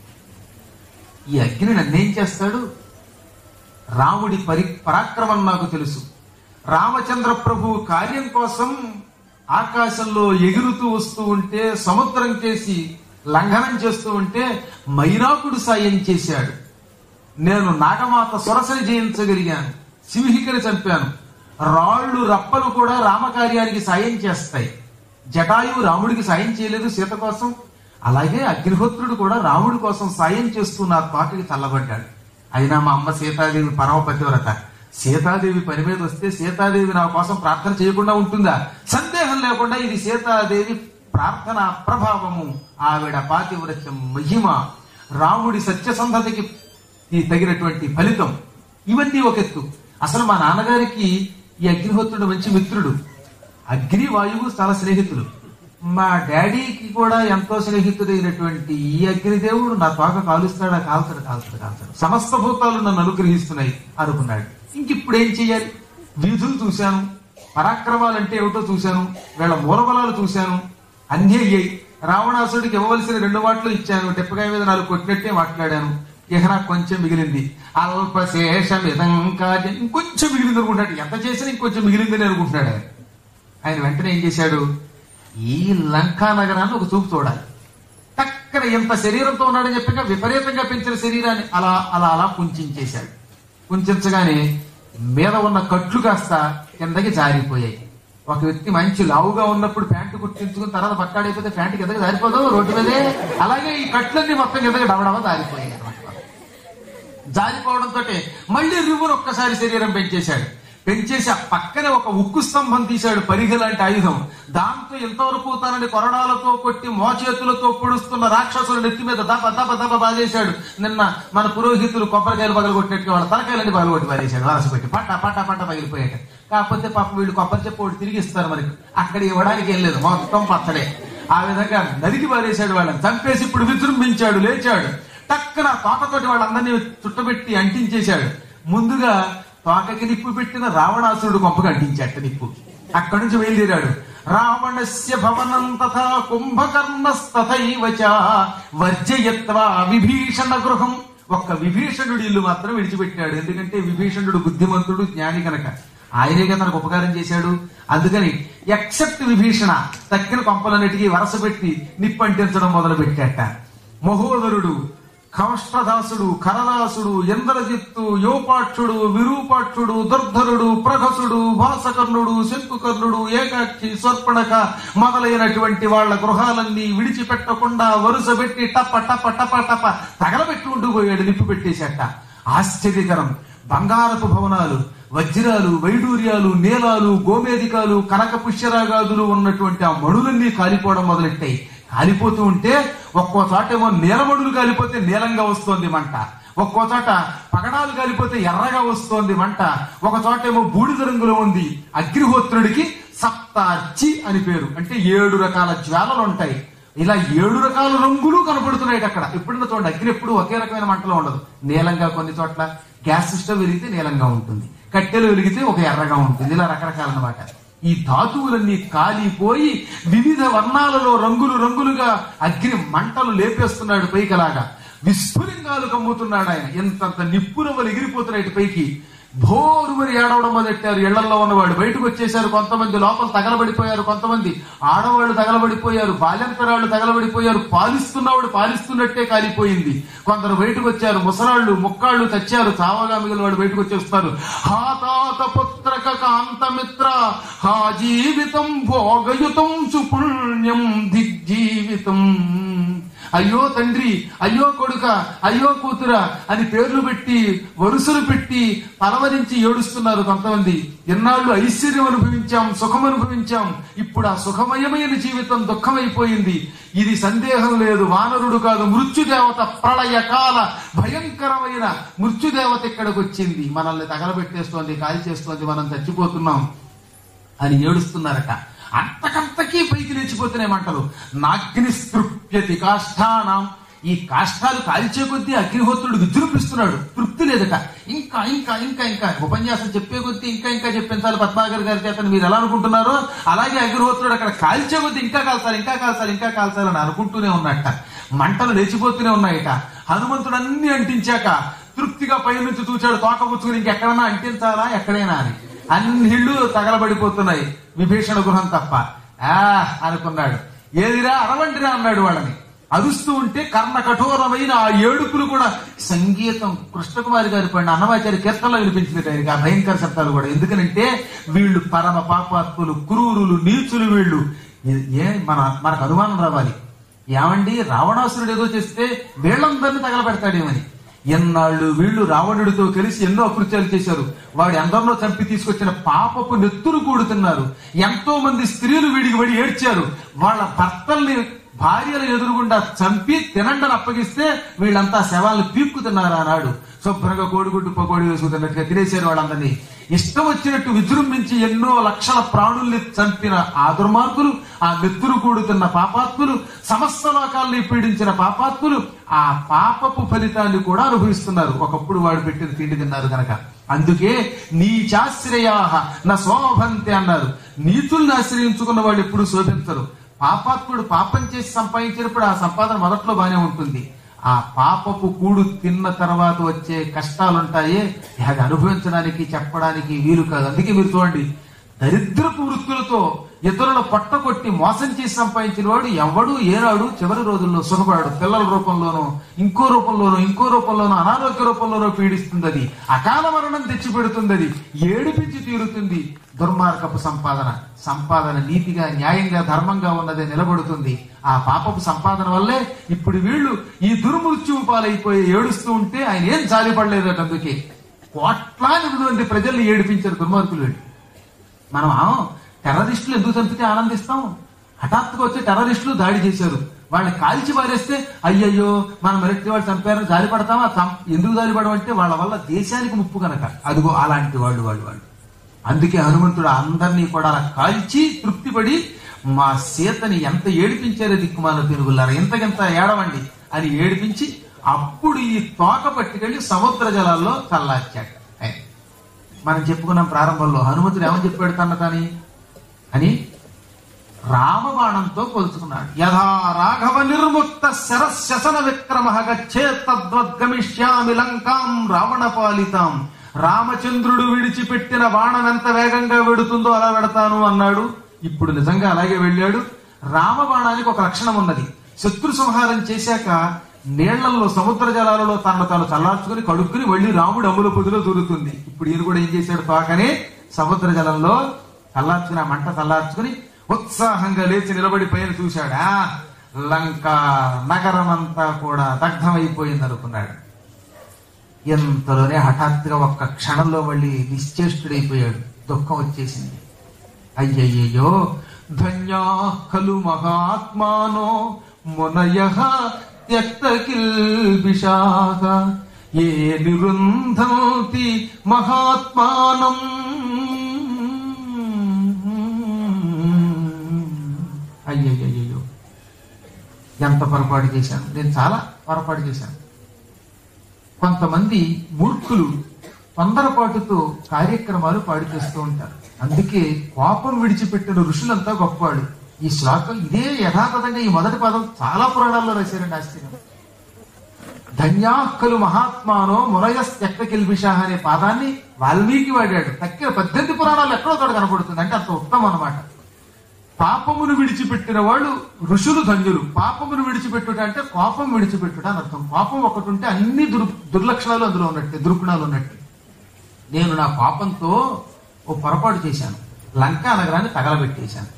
ఈ అగ్ని నన్నేం చేస్తాడు రాముడి పరి పరాక్రమం నాకు తెలుసు రామచంద్ర ప్రభు కార్యం కోసం ఆకాశంలో ఎగురుతూ వస్తూ ఉంటే సముద్రం చేసి లంఘనం చేస్తూ ఉంటే మైనాకుడు సాయం చేశాడు నేను నాగమాత సొరసని జయించగలిగాను సింహికని చంపాను రాళ్ళు రప్పలు కూడా రామకార్యానికి సాయం చేస్తాయి జటాయువు రాముడికి సాయం చేయలేదు సీత కోసం అలాగే అగ్నిహోత్రుడు కూడా రాముడి కోసం సాయం చేస్తూ నా తోటకి చల్లబడ్డాడు అయినా మా అమ్మ సీతాదేవి పరమ పతివ్రత సీతాదేవి పని మీద వస్తే సీతాదేవి నా కోసం ప్రార్థన చేయకుండా ఉంటుందా సందేహం లేకుండా ఇది సీతాదేవి ప్రార్థన ప్రభావము ఆవిడ పాతివ్రత్యం మహిమ రాముడి సత్యసంధతకి ఈ తగినటువంటి ఫలితం ఇవన్నీ ఒక ఎత్తు అసలు మా నాన్నగారికి ఈ అగ్నిహోత్రుడు మంచి మిత్రుడు అగ్ని వాయువు చాలా స్నేహితులు మా డాడీకి కూడా ఎంతో స్నేహితుడైనటువంటి ఈ అగ్నిదేవుడు నా తోక కాలుస్తాడా కాల్చడు కాల్చడు కాల్చడు సమస్త భూతాలు నన్ను అనుగ్రహిస్తున్నాయి అనుకున్నాడు ఇంక ఇప్పుడు ఏం చెయ్యాలి వీధులు చూశాను పరాక్రమాలు అంటే ఏమిటో చూశాను వీళ్ళ మూలబలాలు చూశాను అన్నీ అయ్యాయి రావణాసుడికి ఇవ్వవలసిన రెండు మాటలు ఇచ్చాను టెప్పకాయ మీద నాలుగు కొట్టినట్టే మాట్లాడాను ఇక నాకు కొంచెం మిగిలింది అల్పశేషం విధంగా ఇంకొంచెం మిగిలింది అనుకుంటాడు ఎంత చేసినా ఇంకొంచెం మిగిలిందని అనుకుంటున్నాడు ఆయన ఆయన వెంటనే ఏం చేశాడు ఈ లంకా నగరాన్ని ఒక చూపు చూడాలి టక్కన ఎంత శరీరంతో ఉన్నాడని చెప్పాక విపరీతంగా పెంచిన శరీరాన్ని అలా అలా అలా కుంచేశాడు కుంచగానే మీద ఉన్న కట్లు కాస్త కిందకి జారిపోయాయి ఒక వ్యక్తి మంచి లావుగా ఉన్నప్పుడు ప్యాంటు కుట్టించుకుని తర్వాత పక్కాడైపోతే ప్యాంటు కిందకి జారిపోదు రోడ్డు మీదే అలాగే ఈ కట్లన్నీ మొత్తం కిందకి డబడబ జారిపోయాయి అన్నమాట. జారిపోవడంతో మళ్ళీ రివ్వును ఒక్కసారి శరీరం పెంచేశాడు పెంచేసి ఆ పక్కనే ఒక ఉక్కు స్తంభం తీశాడు పరిగ లాంటి ఆయుధం దాంతో ఎంతవరకు తనని కొరడాలతో కొట్టి మోచేతులతో పొడుస్తున్న రాక్షసుల నెత్తి మీద దబ దబ దబ బాధేశాడు నిన్న మన పురోహితులు కొబ్బరికాయలు పగలగొట్టినట్టుగా వాళ్ళ తలకాయలన్నీ పగలగొట్టి బాధేశాడు వరస పెట్టి పట్ట పట్ట పట్ట పగిలిపోయాడు కాకపోతే పాప వీళ్ళు కొబ్బరి చెప్పు ఒకటి తిరిగి ఇస్తారు మనకి అక్కడ ఇవ్వడానికి ఏం లేదు మొత్తం పచ్చడే ఆ విధంగా నదికి పారేశాడు వాళ్ళని చంపేసి ఇప్పుడు విజృంభించాడు లేచాడు టక్కన తోకతోటి వాళ్ళందరినీ చుట్టబెట్టి అంటించేశాడు ముందుగా తోకకి నిప్పు పెట్టిన రావణాసురుడు కొంపకు అంటించాట నిప్పు అక్కడి నుంచి బయలుదేరాడు రావణస్య భవనం తథా కుంభకర్ణస్తథైవ చ వర్జయత్వా విభీషణ గృహం ఒక్క విభీషణుడి ఇల్లు మాత్రం విడిచిపెట్టాడు ఎందుకంటే విభీషణుడు బుద్ధిమంతుడు జ్ఞాని కనుక ఆయనేగా తనకు ఉపకారం చేశాడు అందుకని ఎక్సెప్ట్ విభీషణ తక్కిన కొంపలన్నిటికీ వరస పెట్టి నిప్పంటించడం మొదలు పెట్టాట మహోదరుడు కంష్టదాసుడు కరదాసుడు ఇంద్రజిత్తు యోపాక్షుడు విరూపాక్షుడు దుర్ధరుడు ప్రహసుడు భాసకర్ణుడు శంకుకర్ణుడు ఏకాక్షి స్వర్పణక మొదలైనటువంటి వాళ్ళ గృహాలన్నీ విడిచిపెట్టకుండా వరుస పెట్టి టప టప టప టప తగలబెట్టుకుంటూ పోయాడు నిప్పు పెట్టేశాట ఆశ్చర్యకరం బంగారపు భవనాలు వజ్రాలు వైడూర్యాలు నీలాలు గోమేదికాలు కనక పుష్యరాగాదులు ఉన్నటువంటి ఆ మణులన్నీ కాలిపోవడం మొదలెట్టాయి కాలిపోతూ ఉంటే ఒక్కో చోటేమో నీలమణులు కాలిపోతే నీలంగా వస్తోంది మంట ఒక్కో చోట పగడాలు కాలిపోతే ఎర్రగా వస్తోంది మంట ఒక చోటేమో బూడిద రంగులో ఉంది అగ్నిహోత్రుడికి సప్తార్చి అని పేరు అంటే ఏడు రకాల జ్వాలలు ఉంటాయి ఇలా ఏడు రకాల రంగులు కనపడుతున్నాయి అక్కడ ఎప్పుడన్నా చూడండి అగ్ని ఎప్పుడు ఒకే రకమైన మంటలో ఉండదు నీలంగా కొన్ని చోట్ల గ్యాస్ సిస్టమ్ వెలిగితే నీలంగా ఉంటుంది కట్టెలు వెలిగితే ఒక ఎర్రగా ఉంటుంది ఇలా రకరకాల అన్నమాట ఈ ధాతువులన్నీ కాలిపోయి వివిధ వర్ణాలలో రంగులు రంగులుగా అగ్ని మంటలు లేపేస్తున్నాడు పైకలాగా విస్ఫులింగాలు కమ్ముతున్నాడు ఆయన ఎంతంత నిప్పురవలు ఎగిరిపోతున్నాయి ఇటు పైకి భోరుమని ఏడవడం మొదలెట్టారు ఇళ్లలో ఉన్నవాడు బయటకు వచ్చేసారు కొంతమంది లోపల తగలబడిపోయారు కొంతమంది ఆడవాళ్ళు తగలబడిపోయారు బాల్యంతరాళ్ళు తగలబడిపోయారు పాలిస్తున్నవాడు పాలిస్తున్నట్టే కాలిపోయింది కొందరు బయటకు వచ్చారు ముసలాళ్ళు ముక్కాళ్ళు చచ్చారు చావగా మిగిలిన వాడు బయటకు వచ్చేస్తారు హా తాత పుత్రక కాంతమిత్ర హా జీవితం భోగయుతం సుపుణ్యం దిగ్జీవితం అయ్యో తండ్రి అయ్యో కొడుక అయ్యో కూతుర అని పేర్లు పెట్టి వరుసలు పెట్టి పలవరించి ఏడుస్తున్నారు కొంతమంది ఎన్నాళ్ళు ఐశ్వర్యం అనుభవించాం సుఖం అనుభవించాం ఇప్పుడు ఆ సుఖమయమైన జీవితం దుఃఖమైపోయింది ఇది సందేహం లేదు వానరుడు కాదు మృత్యుదేవత ప్రళయకాల భయంకరమైన మృత్యుదేవత ఇక్కడికి వచ్చింది మనల్ని తగలబెట్టేస్తోంది కాల్ చేస్తోంది మనం చచ్చిపోతున్నాం అని ఏడుస్తున్నారట అంతకంతకీ పైకి లేచిపోతున్నాయి మంటలు నాగ్ని స్పృప్యతి కాష్టానం ఈ కాష్టాలు కాల్చే కొద్దీ అగ్నిహోత్రుడు విజృంభిస్తున్నాడు తృప్తి లేదట ఇంకా ఇంకా ఇంకా ఇంకా ఉపన్యాసం చెప్పే కొద్దీ ఇంకా ఇంకా చెప్పించాలి పద్మాగర్ గారి చేత మీరు ఎలా అనుకుంటున్నారో అలాగే అగ్నిహోత్రుడు అక్కడ కాల్చే కొద్దీ ఇంకా కాల్చాలి ఇంకా కాల్చాలి ఇంకా కాల్చాలి అని అనుకుంటూనే ఉన్నట్ట మంటలు లేచిపోతూనే ఉన్నాయట హనుమంతుడు అన్ని అంటించాక తృప్తిగా పైనుంచి చూచాడు తోకపుచ్చుకుని ఇంకెక్కడన్నా అంటించాలా ఎక్కడైనా అని అన్నిళ్ళు తగలబడిపోతున్నాయి విభీషణ గృహం తప్ప ఆ అనుకున్నాడు ఏదిరా అరవంటిరా అన్నాడు వాళ్ళని అరుస్తూ ఉంటే కర్ణ కఠోరమైన ఆ ఏడుపులు కూడా సంగీతం కృష్ణకుమారి గారి పడిన అన్నమాచారి కీర్తనలో వినిపించింది ఆయనకి ఆ భయంకర శబ్దాలు కూడా ఎందుకనంటే వీళ్ళు పరమ పాపాత్ములు క్రూరులు నీచులు వీళ్ళు ఏ- ఏ మన మనకు అనుమానం రావాలి ఏమండి రావణాసురుడు ఏదో చేస్తే వీళ్ళందరినీ తగలబెడతాడేమని ఎన్నాళ్ళు వీళ్ళు రావణుడితో కలిసి ఎన్నో అకృత్యాలు చేశారు వాడి అందరిలో చంపి తీసుకొచ్చిన పాపపు నెత్తురు కూడుతున్నారు ఎంతో మంది స్త్రీలు వీడికి పడి ఏడ్చారు వాళ్ళ భర్తల్ని భార్యల ఎదురుగుండా చంపి తినండని అప్పగిస్తే వీళ్ళంతా శవాలను పీక్కుతున్నారు ఆనాడు శుభ్రంగా కోడిగుడ్డు పకోడి వేసుకుతున్నట్టుగా తినేశారు వాళ్ళందరినీ ఇష్టం వచ్చినట్టు విజృంభించి ఎన్నో లక్షల ప్రాణుల్ని చంపిన ఆ దుర్మార్గులు ఆ నెత్తురు కూడుతున్న పాపాత్ములు సమస్త లోకాల్ని పీడించిన పాపాత్ములు ఆ పాపపు ఫలితాన్ని కూడా అనుభవిస్తున్నారు ఒకప్పుడు వాడు పెట్టిన తిండి తిన్నారు గనక అందుకే నీచాశ్రయా నా శోభంతే అన్నారు నీతుల్ని ఆశ్రయించుకున్న వాళ్ళు ఎప్పుడు శోభించరు పాపాత్ముడు పాపం చేసి సంపాదించినప్పుడు ఆ సంపాదన మొదట్లో బానే ఉంటుంది ఆ పాపపు కూడు తిన్న తర్వాత వచ్చే కష్టాలుంటాయే అది అనుభవించడానికి చెప్పడానికి వీలు కాదు అందుకే మీరు చూడండి దరిద్రపు వృత్తులతో ఇతరుల పొట్ట కొట్టి మోసం చేసి సంపాదించిన వాడు ఎవడు ఏనాడు చివరి రోజుల్లో సుఖపడాడు పిల్లల రూపంలోనో ఇంకో రూపంలోనో ఇంకో రూపంలోనో అనారోగ్య రూపంలోనో పీడిస్తుంది అది అకాల మరణం తెచ్చి పెడుతుంది అది ఏడిపించి తీరుతుంది దుర్మార్గపు సంపాదన సంపాదన నీతిగా న్యాయంగా ధర్మంగా ఉన్నదే నిలబడుతుంది ఆ పాపపు సంపాదన వల్లే ఇప్పుడు వీళ్ళు ఈ దుర్మృత్యువు పాలైపోయి ఏడుస్తూ ఉంటే ఆయన ఏం జాలిపడలేదట అందుకే కోట్లాది మంది ప్రజల్ని ఏడిపించారు దుర్మార్గులు వీళ్ళు మనం ఆ టెర్రరిస్టులు ఎందుకు చంపితే ఆనందిస్తాం హఠాత్తుగా వచ్చి టెర్రరిస్టులు దాడి చేశారు వాళ్ళని కాల్చి పారేస్తే అయ్యయ్యో మన మిలిటరీ వాళ్ళు చంపారని జారిపడతామా చం- ఎందుకు జారిపడడం అంటే వాళ్ళ వల్ల దేశానికి ముప్పు కనుక అదిగో అలాంటి వాళ్ళు వాళ్ళు వాళ్ళు అందుకే హనుమంతుడు అందరినీ కూడా అలా కాల్చి తృప్తిపడి మా సీతని ఎంత ఏడిపించారో దిక్కుమాల తిరుగులారా ఎంతకెంత ఏడవండి అని ఏడిపించి అప్పుడు ఈ తోక పట్టుకెళ్లి సముద్ర జలాల్లో చల్లార్చాడు ఆయన మనం చెప్పుకున్నాం ప్రారంభంలో హనుమంతుడు ఏమని చెప్పాడు తన కానీ అని రామబాణంతో కొలుచుకున్నాడు యథా రాఘవ నిర్ముక్త శరశన విక్రమ గచ్చే తద్వద్గమిష్యామి లంకాం రావణ పాలితాం రామచంద్రుడు విడిచిపెట్టిన బాణం ఎంత వేగంగా వెడుతుందో అలా వెడతాను అన్నాడు ఇప్పుడు నిజంగా అలాగే వెళ్ళాడు రామబాణానికి ఒక లక్షణం ఉన్నది శత్రు సంహారం చేశాక నీళ్లలో సముద్ర జలాలలో తనను తాను చల్లార్చుకుని కడుక్కుని మళ్ళీ రాముడు అమ్ముల పొదిలో దూరుతుంది ఇప్పుడు ఈయన కూడా ఏం చేశాడు తోకనే సముద్ర జలంలో చల్లార్చుకుని ఆ మంట చల్లార్చుకుని ఉత్సాహంగా లేచి నిలబడి పైన చూశాడా లంక నగరం అంతా కూడా దగ్ధమైపోయింది అనుకున్నాడు ఇంతలోనే హఠాత్తుగా ఒక్క క్షణంలో మళ్ళీ నిశ్చేష్టుడైపోయాడు దుఃఖం వచ్చేసింది అయ్యయ్యో ధన్యా ఖలు మహాత్మానో మునయ త్యక్త కిల్బిషాః ఏ నిరుంధంతి మహాత్మానం అయ్యయ్యో ఎంత పొరపాటు చేశాను నేను చాలా పొరపాటు చేశాను కొంతమంది మూర్ఖులు తొందరపాటుతో కార్యక్రమాలు పాడు చేస్తూ ఉంటారు అందుకే కోపం విడిచిపెట్టిన ఋషులంతా గొప్పవాడు ఈ శ్లోకం ఇదే యథాతథంగా ఈ మొదటి పదం చాలా పురాణాల్లో రాశారండి ఆశ్చర్యం ధన్యాక్కలు మహాత్మానో మురయస్త్యక్త కిల్బిషా అనే పాదాన్ని వాల్మీకి వాడాడు తక్కిన పద్దెనిమిది పురాణాలు ఎక్కడో చోట కనపడుతుంది అంటే అంత ఉత్తమం అన్నమాట పాపమును విడిచిపెట్టిన వాళ్ళు ఋషులు ధన్యులు పాపమును విడిచిపెట్టుట అంటే కోపం విడిచిపెట్టుట అని అర్థం కోపం ఒకటి ఉంటే అన్ని దుర్ దుర్లక్షణాలు అందులో ఉన్నట్టే దుర్గుణాలు ఉన్నట్టే నేను నా కోపంతో ఓ పొరపాటు చేశాను లంకా నగరాన్ని తగలబెట్టేశాను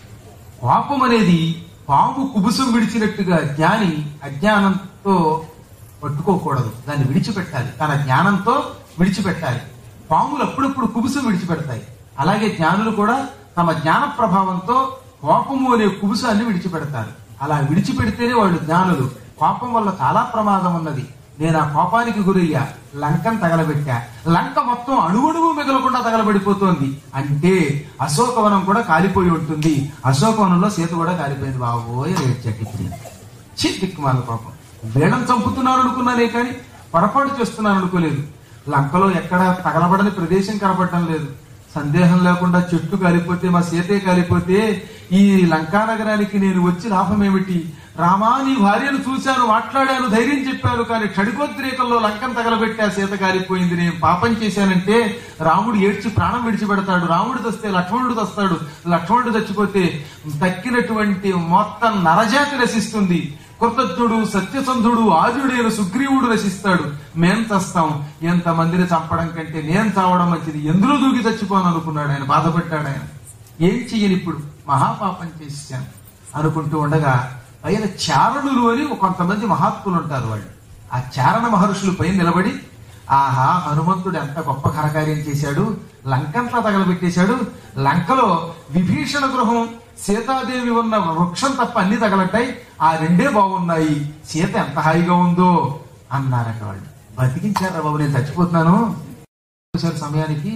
కోపం అనేది పాము కుబుసం విడిచినట్టుగా జ్ఞాని అజ్ఞానంతో పట్టుకోకూడదు దాన్ని విడిచిపెట్టాలి తన జ్ఞానంతో విడిచిపెట్టాలి పాములు అప్పుడప్పుడు కుబుసం విడిచిపెడతాయి అలాగే జ్ఞానులు కూడా తమ జ్ఞాన ప్రభావంతో కోపము అనే కుబుసాన్ని విడిచిపెడతారు అలా విడిచిపెడితేనే వాళ్ళు జ్ఞానులు కోపం వల్ల చాలా ప్రమాదం ఉన్నది నేను ఆ కోపానికి గురయ్యా లంకను తగలబెట్టా లంక మొత్తం అణువణువు మిగలకుండా తగలబడిపోతోంది అంటే అశోకవనం కూడా కాలిపోయి ఉంటుంది అశోకవనంలో సీత కూడా కాలిపోయింది బాబోయ్ చెట్టు చి దిక్కుమాల పాపం వీళ్ళని చంపుతున్నాను అనుకున్నానే కానీ పొరపాటు చేస్తున్నాను అనుకోలేదు లంకలో ఎక్కడ తగలబడని ప్రదేశం కనపడటం లేదు సందేహం లేకుండా చెట్టు కాలిపోతే మా సీతే కాలిపోతే ఈ లంకా నగరానికి నేను వచ్చి లాభం ఏమిటి రామా నీ భార్యను చూశాను మాట్లాడాను ధైర్యం చెప్పాను కానీ క్షడికోద్రేకంలో లంకను తగలబెట్టా సీత కాలిపోయింది నేను పాపం చేశానంటే రాముడు ఏడ్చి ప్రాణం విడిచిపెడతాడు రాముడు తెస్తే లక్ష్మణుడు తెస్తాడు లక్ష్మణుడు చచ్చిపోతే తక్కినటువంటి మొత్తం నరజాతి రసిస్తుంది కృతజ్ఞుడు సత్యసంధుడు ఆజుడైన సుగ్రీవుడు రసిస్తాడు మేం చస్తాం ఎంతమందిని చంపడం కంటే నేను చావడం మంచిది ఎందులో దూకి చచ్చిపోను అనుకున్నాడు ఆయన బాధపడ్డాడు ఆయన ఏం చెయ్యను ఇప్పుడు మహాపాపం చేశాను అనుకుంటూ ఉండగా పైన చారణులు అని కొంతమంది మహాత్ములు ఉంటారు వాళ్ళు ఆ చారణ మహర్షులు పైన నిలబడి ఆహా హనుమంతుడు ఎంత గొప్ప ఘనకార్యం చేశాడు లంకంతా తగలబెట్టేశాడు లంకలో విభీషణ గృహం సీతాదేవి ఉన్న వృక్షం తప్ప అన్ని తగలట్టాయి ఆ రెండే బాగున్నాయి సీత ఎంత హాయిగా ఉందో అన్నారట వాళ్ళు బతికించారా బాబు నేను చచ్చిపోతున్నాను వచ్చారు సమయానికి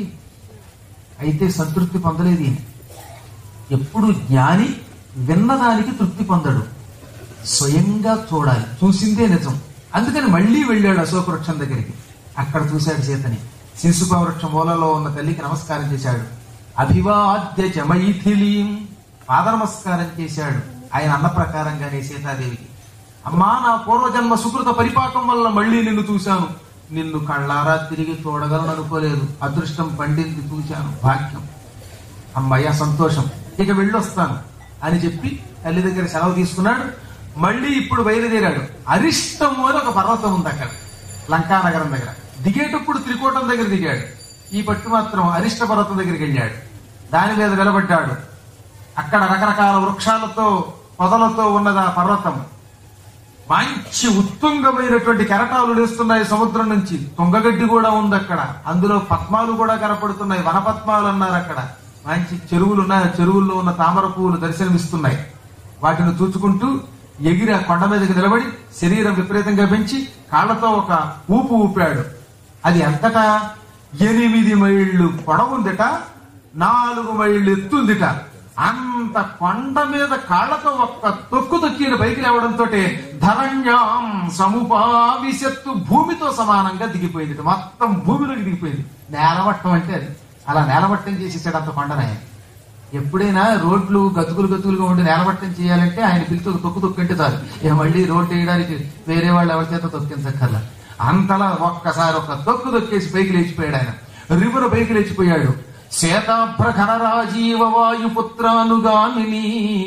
అయితే సంతృప్తి పొందలేదు ఈయన. ఎప్పుడు జ్ఞాని విన్నదానికి తృప్తి పొందడు స్వయంగా చూడాలి చూసిందే నిజం అందుకని మళ్ళీ వెళ్ళాడు అశోక వృక్షం దగ్గరికి అక్కడ చూశాడు సీతని శిశుప వృక్షం మూలలో ఉన్న తల్లికి నమస్కారం చేశాడు అభివాద్య జమైథిలీం పాద నమస్కారం చేశాడు ఆయన అన్న ప్రకారంగానే సీతాదేవికి అమ్మా నా పూర్వజన్మ సుకృత పరిపాకం వల్ల మళ్ళీ నిన్ను చూశాను నిన్ను కళ్ళారా తిరిగి చూడగలను అనుకోలేదు అదృష్టం పండింది చూశాను భాగ్యం అమ్మయ్య సంతోషం ఇక వెళ్ళొస్తాను అని చెప్పి తల్లి దగ్గర సెలవు తీసుకున్నాడు మళ్ళీ ఇప్పుడు బయలుదేరాడు అరిష్టము అని ఒక పర్వతం ఉంది అక్కడ లంకానగరం దగ్గర దిగేటప్పుడు త్రికోటం దగ్గర దిగాడు ఈ పట్టు మాత్రం అరిష్ట పర్వతం దగ్గరికి వెళ్ళాడు దాని మీద నిలబడ్డాడు అక్కడ రకరకాల వృక్షాలతో పొదలతో ఉన్నది ఆ పర్వతం మంచి ఉత్తుంగమైనటువంటి కెరటాలు లేస్తున్నాయి సముద్రం నుంచి తుంగగడ్డి కూడా ఉంది అక్కడ అందులో పద్మాలు కూడా కనపడుతున్నాయి వనపద్మాలు అన్నారు అక్కడ మంచి చెరువులు ఉన్నాయి ఆ చెరువుల్లో ఉన్న తామర పువ్వులు దర్శనమిస్తున్నాయి వాటిని చూచుకుంటూ ఎగిరి ఆ కొండ మీదకి నిలబడి శరీరం విపరీతంగా పెంచి కాళ్లతో ఒక ఊపు ఊపాడు అది ఎంతటా ఎనిమిది మైళ్ళు పొడవుందిట నాలుగు మైళ్ళు ఎత్తుందిట అంత కొండ మీద కాళ్లతో ఒక్క తొక్కు తొక్కిన పైకి లేవడంతో ధరణ్యాం సముపావిశత్తు భూమితో సమానంగా దిగిపోయింది మొత్తం భూమిలోకి దిగిపోయింది నేలమట్టం అంటే అది అలా నేలమట్టం చేసేసాడు అంత కొండనే ఎప్పుడైనా రోడ్లు గతుకులు గతుకులుగా ఉండి నేలమట్టం చేయాలంటే ఆయన పిలిచి ఒక తొక్కు తొక్కంటే చాలు ఇక మళ్ళీ రోడ్డు వేయడానికి వేరే వాళ్ళు ఎవరి చేత తొక్కించక్కర్లా అంతలా ఒక్కసారి ఒక తొక్కు తొక్కేసి పైకి లేచిపోయాడు ఆయన రివర పైకి లేచిపోయాడు శేతాభ్ర ఘనరాజీవ వాయుపుత్రానుగామిని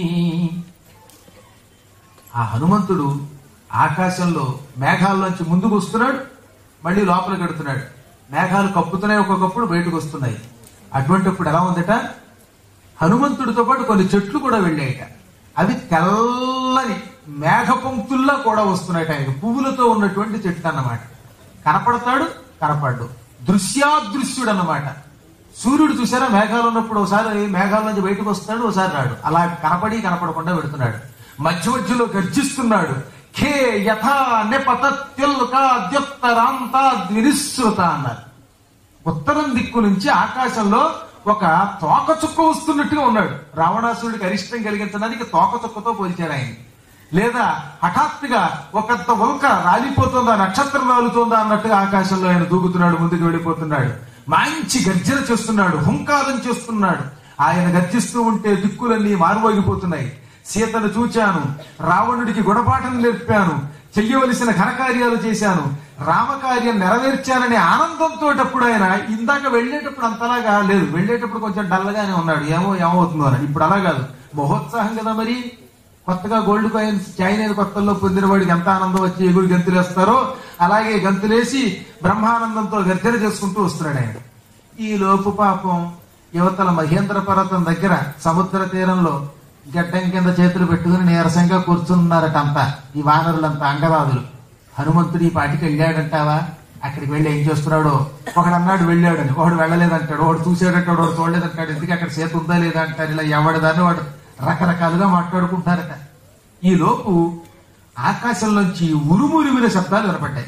ఆ హనుమంతుడు ఆకాశంలో మేఘాల్లోంచి ముందుకు వస్తున్నాడు మళ్ళీ లోపల కడుతున్నాడు మేఘాలు కప్పుతున్నాయి ఒక్కొక్కప్పుడు బయటకు వస్తున్నాయి అటువంటిప్పుడు ఎలా ఉందట హనుమంతుడితో పాటు కొన్ని చెట్లు కూడా వెళ్ళాయట అవి తెల్లని మేఘ పంక్తుల్లా కూడా వస్తున్నాయట ఆయనకు పువ్వులతో ఉన్నటువంటి చెట్లు అన్నమాట కనపడతాడు కనపడ్డు దృశ్యాదృశ్యుడు అన్నమాట సూర్యుడు చూసారా మేఘాలు ఉన్నప్పుడు ఒకసారి మేఘాల నుంచి బయటకు వస్తాడు ఒకసారి రాడు అలా కనపడి కనపడకుండా పెడుతున్నాడు మధ్య మధ్యలో గర్జిస్తున్నాడు ఖే యథా నెపత్యుల్కా ద్యుత్తరాంత ద్వినిశ్రుత అన్నారు ఉత్తరం దిక్కు నుంచి ఆకాశంలో ఒక తోక చుక్క వస్తున్నట్టుగా ఉన్నాడు రావణాసురుడికి అరిష్టం కలిగించడానికి తోక చుక్కతో పోల్చారు ఆయన లేదా హఠాత్తుగా ఒకంత ఉల్క రాలిపోతుందా నక్షత్రం రాలుతుందా అన్నట్టుగా ఆకాశంలో ఆయన దూకుతున్నాడు ముందుకు వెళ్ళిపోతున్నాడు మంచి గర్జన చేస్తున్నాడు హుంకారం చేస్తున్నాడు ఆయన గర్జిస్తూ ఉంటే దిక్కులన్నీ మారుమోగిపోతున్నాయి సీతను చూచాను రావణుడికి గుణపాఠం నేర్పాను చెయ్యవలసిన ఘనకార్యాలు చేశాను రామకార్యం నెరవేర్చాననే ఆనందంతో అప్పుడు ఆయన ఇందాక వెళ్ళేటప్పుడు అంతలాగా లేదు వెళ్ళేటప్పుడు కొంచెం డల్లగానే ఉన్నాడు ఏమో ఏమవుతుందో అని ఇప్పుడు అలా కాదు మహోత్సాహం కదా మరి కొత్తగా గోల్డ్ కాయిన్స్ చైనా కొత్తల్లో పొందిన వాడికి ఎంత ఆనందం వచ్చి ఎగురు గంతులేస్తారో అలాగే గంతులేసి బ్రహ్మానందంతో గర్జన చేసుకుంటూ వస్తున్నాడు ఆయన ఈ లోపు పాపం యువతల మహేంద్ర పర్వతం దగ్గర సముద్ర తీరంలో గడ్డం కింద చేతులు పెట్టుకుని నీరసంగా కూర్చున్నారట అంతా ఈ వానరులంతా అంగరాదులు హనుమంతుడు ఈ పాటికి వెళ్ళాడంటావా అక్కడికి వెళ్ళి ఏం చేస్తున్నాడో ఒకడు అన్నాడు వెళ్ళాడని ఒకడు వెళ్ళలేదంటాడు ఒకడు చూసాడంటాడు ఒకడు చూడలేదంటాడు ఎందుకు అక్కడ చేతి ఉందా లేదా అంటాడు ఇలా ఎవడదాన్ని వాడు రకరకాలుగా మాట్లాడుకుంటారట ఈ లోపు ఆకాశంలోంచి ఉరుమురిమిన శబ్దాలు వినపడ్డాయి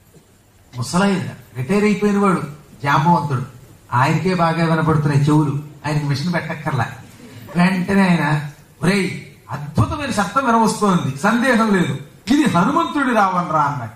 ముసలాయన రిటైర్ అయిపోయిన వాడు జాంబవంతుడు ఆయనకే బాగా వినపడుతున్నాయి చెవులు ఆయనకి మిషన్ పెట్టక్కర్లా వెంటనే ఆయన ఒరేయ్ అద్భుతమైన శబ్దం వినవస్తోంది సందేహం లేదు ఇది హనుమంతుడి రావణరా అన్నాడు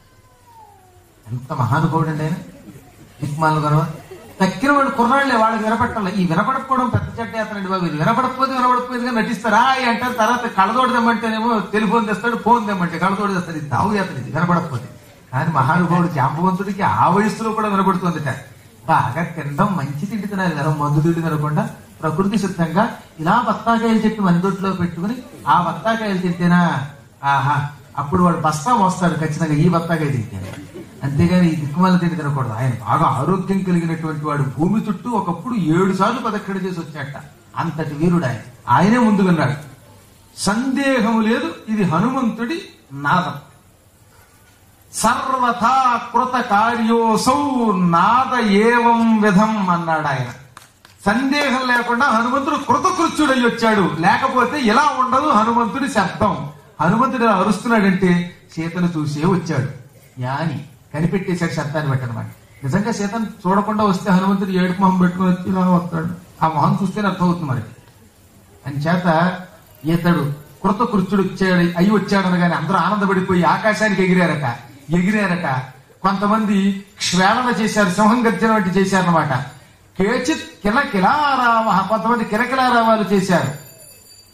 ఎంత మహానుభావుడు అండి ఆయన దిక్మాల గొడవ తక్కిన వాళ్ళు కుర్రాళ్ళే వాళ్ళకి వినపట్టాలి ఈ వినపడకపోవడం పెద్ద చెడ్డ అతనండి బాబు ఇది వినపడకపోతే వినపడకపోతే నటిస్తారా ఈ అంటారు తర్వాత కళ్ళతోడు తెమ్మంటేనేమో టెలిఫోన్ తెస్తాడు ఫోన్ తెమ్మంటే కళ్ళతోడు తెస్తాడు ఇది తావు అతను ఇది వినపడకపోతే కానీ మహానుభావుడు జాంబవంతుడికి ఆ వయస్సులో కూడా వినపడుతుందిట బాగా తినడం మంచి తిండి తినాలి కదా మందు తిండి తినకుండా ప్రకృతి సిద్ధంగా ఇలా బత్తాకాయలు చెప్పి మందొట్లో పెట్టుకుని ఆ బత్తాకాయలు తింటేనా ఆహా అప్పుడు వాడు బస్తా మోస్తాడు ఖచ్చితంగా ఈ బత్తాకాయ తింటే అంతేగాని ఈ దిక్కుమాల తిండి తినకూడదు ఆయన బాగా ఆరోగ్యం కలిగినటువంటి వాడు భూమి చుట్టూ ఒకప్పుడు ఏడు సార్లు పదక్కడి చేసి వచ్చాట అంతటి వీరుడు ఆయన ఆయనే ముందుకున్నాడు సందేహం లేదు ఇది హనుమంతుడి నాదం సర్వథా కృత కార్యోసౌ నాద ఏవం విధం అన్నాడు ఆయన సందేహం లేకుండా హనుమంతుడు కృతకృత్యుడై వచ్చాడు లేకపోతే ఇలా ఉండదు హనుమంతుడి శబ్దం హనుమంతుడు ఇలా అరుస్తున్నాడంటే సీతను చూసే వచ్చాడు యాని కనిపెట్టేశాడు శబ్దాన్ని పెట్టనమాట నిజంగా సీతను చూడకుండా వస్తే హనుమంతుడు ఏడుపు మొహం పెట్టుకుని వచ్చి ఇలా వస్తాడు ఆ మొహం చూస్తేనే అర్థమవుతుంది మనకి అంచేత ఇతడు కృతకృత్యుడు వచ్చాడు అయి వచ్చాడనగానే అందరూ ఆనందపడిపోయి ఆకాశానికి ఎగిరారట ఎగిరారట కొంతమంది క్షేళన చేశారు సింహం గర్జన వంటి చేశారనమాట కేచిత్ కిల కిలారావ కొంతమంది కిలకిలారావాలు చేశారు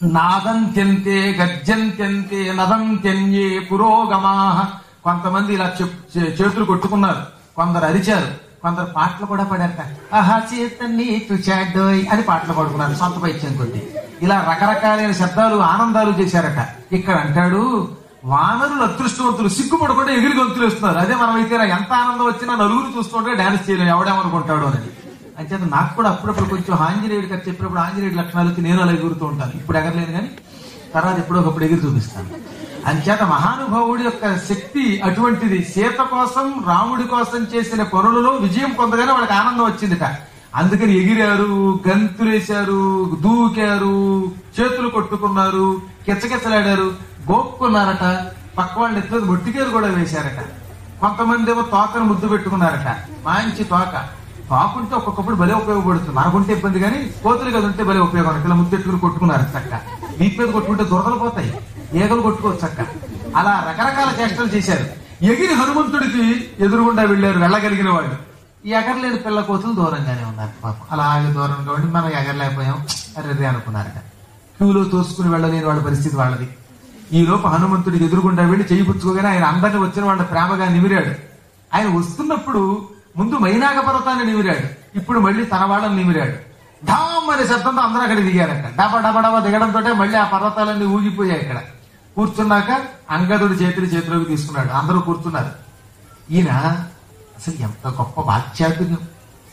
నాదంత్యంతే గర్జంత్యంతే నదంత్యన్యే పురోగమా కొంతమంది ఇలా చెప్- చే- చేతులు కొట్టుకున్నారు కొందరు అరిచారు కొందరు పాటలు కూడా పాడారట ఆహా చేతన్ని తుచాడోయ్ అని పాటలు పాడుకున్నారు సొంత పైత్యం కొద్ది ఇలా రకరకాలైన శబ్దాలు ఆనందాలు చేశారట ఇక్కడ అంటాడు వానరులు అదృష్టవంతులు సిగ్గుపడకుండా ఎగిరి గొంతులు వేస్తున్నారు అదే మనం అయితే ఎంత ఆనందం వచ్చినా నలుగురు చూస్తుంటే డాన్స్ చేయలేము ఎవడేమనుకుంటాడు అని అంచేత నాకు కూడా అప్పుడప్పుడు కొంచెం ఆంజనేయుడి గారు చెప్పినప్పుడు ఆంజనేయుడి లక్షణాలు వచ్చి నేను అలా ఎగురుతూ ఉంటాను ఇప్పుడు ఎగరలేదు కానీ తర్వాత ఎప్పుడో ఒకప్పుడు ఎగిరి చూపిస్తాను అంచేత మహానుభావుడి యొక్క శక్తి అటువంటిది సీత కోసం రాముడి కోసం చేసిన పనులలో విజయం పొందగానే వాళ్ళకి ఆనందం వచ్చిందిట అందుకని ఎగిరారు గంతులేశారు దూకారు చేతులు కొట్టుకున్నారు కిచ్చకిచ్చలాడారు గోక్కున్నారట పక్క వాళ్ళ ఎత్తులు మొట్టికేలు కూడా వేశారట కొంతమంది ఏమో తోకను ముద్దు పెట్టుకున్నారట మంచి తోక తోకుంటే ఒక్కొక్కప్పుడు భలే ఉపయోగపడుతుంది మనకుంటే ఇబ్బంది కానీ కోతులు కదా ఉంటే భలే ఉపయోగం ఇలా ముద్దు పెట్టుకుని కొట్టుకున్నారు చక్క వీపు మీద కొట్టుకుంటే దురదలు పోతాయి ఏగలు కొట్టుకోవచ్చు చక్క అలా రకరకాల చేష్టలు చేశారు ఎగిరి హనుమంతుడికి ఎదురుగుండా వెళ్ళారు వెళ్ళగలిగిన వాళ్ళు ఈ ఎగరలేని పిల్ల కోతులు దూరంగానే ఉన్నారు పాపం అలాగే దూరంగా ఉండి మనం ఎగరలేకపోయాం అరే అనుకున్నారట క్యూలో తోసుకుని వెళ్ళలేని వాళ్ళ పరిస్థితి వాళ్ళది ఈ లోపు హనుమంతుడికి ఎదురుగుండా వెళ్ళి చెయ్యి పుచ్చుకోగానే ఆయన అందరిని వచ్చిన వాళ్ళ ప్రేమగా నిమిరాడు ఆయన వస్తున్నప్పుడు ముందు మైనాగ పర్వతాన్ని నిమిరాడు ఇప్పుడు మళ్ళీ తన వాళ్ళని నిమిరాడు ఢామ్ అనే శబ్దంతో అందరూ అక్కడ దిగారట డబా డబా డబా దిగడంతో మళ్ళీ ఆ పర్వతాలన్నీ ఊగిపోయాయి ఇక్కడ కూర్చున్నాక అంగదుడి చేతిని చేతిలోకి తీసుకున్నాడు అందరూ కూర్చున్నారు ఈయన అసలు ఎంత గొప్ప వాక్చాతుర్యం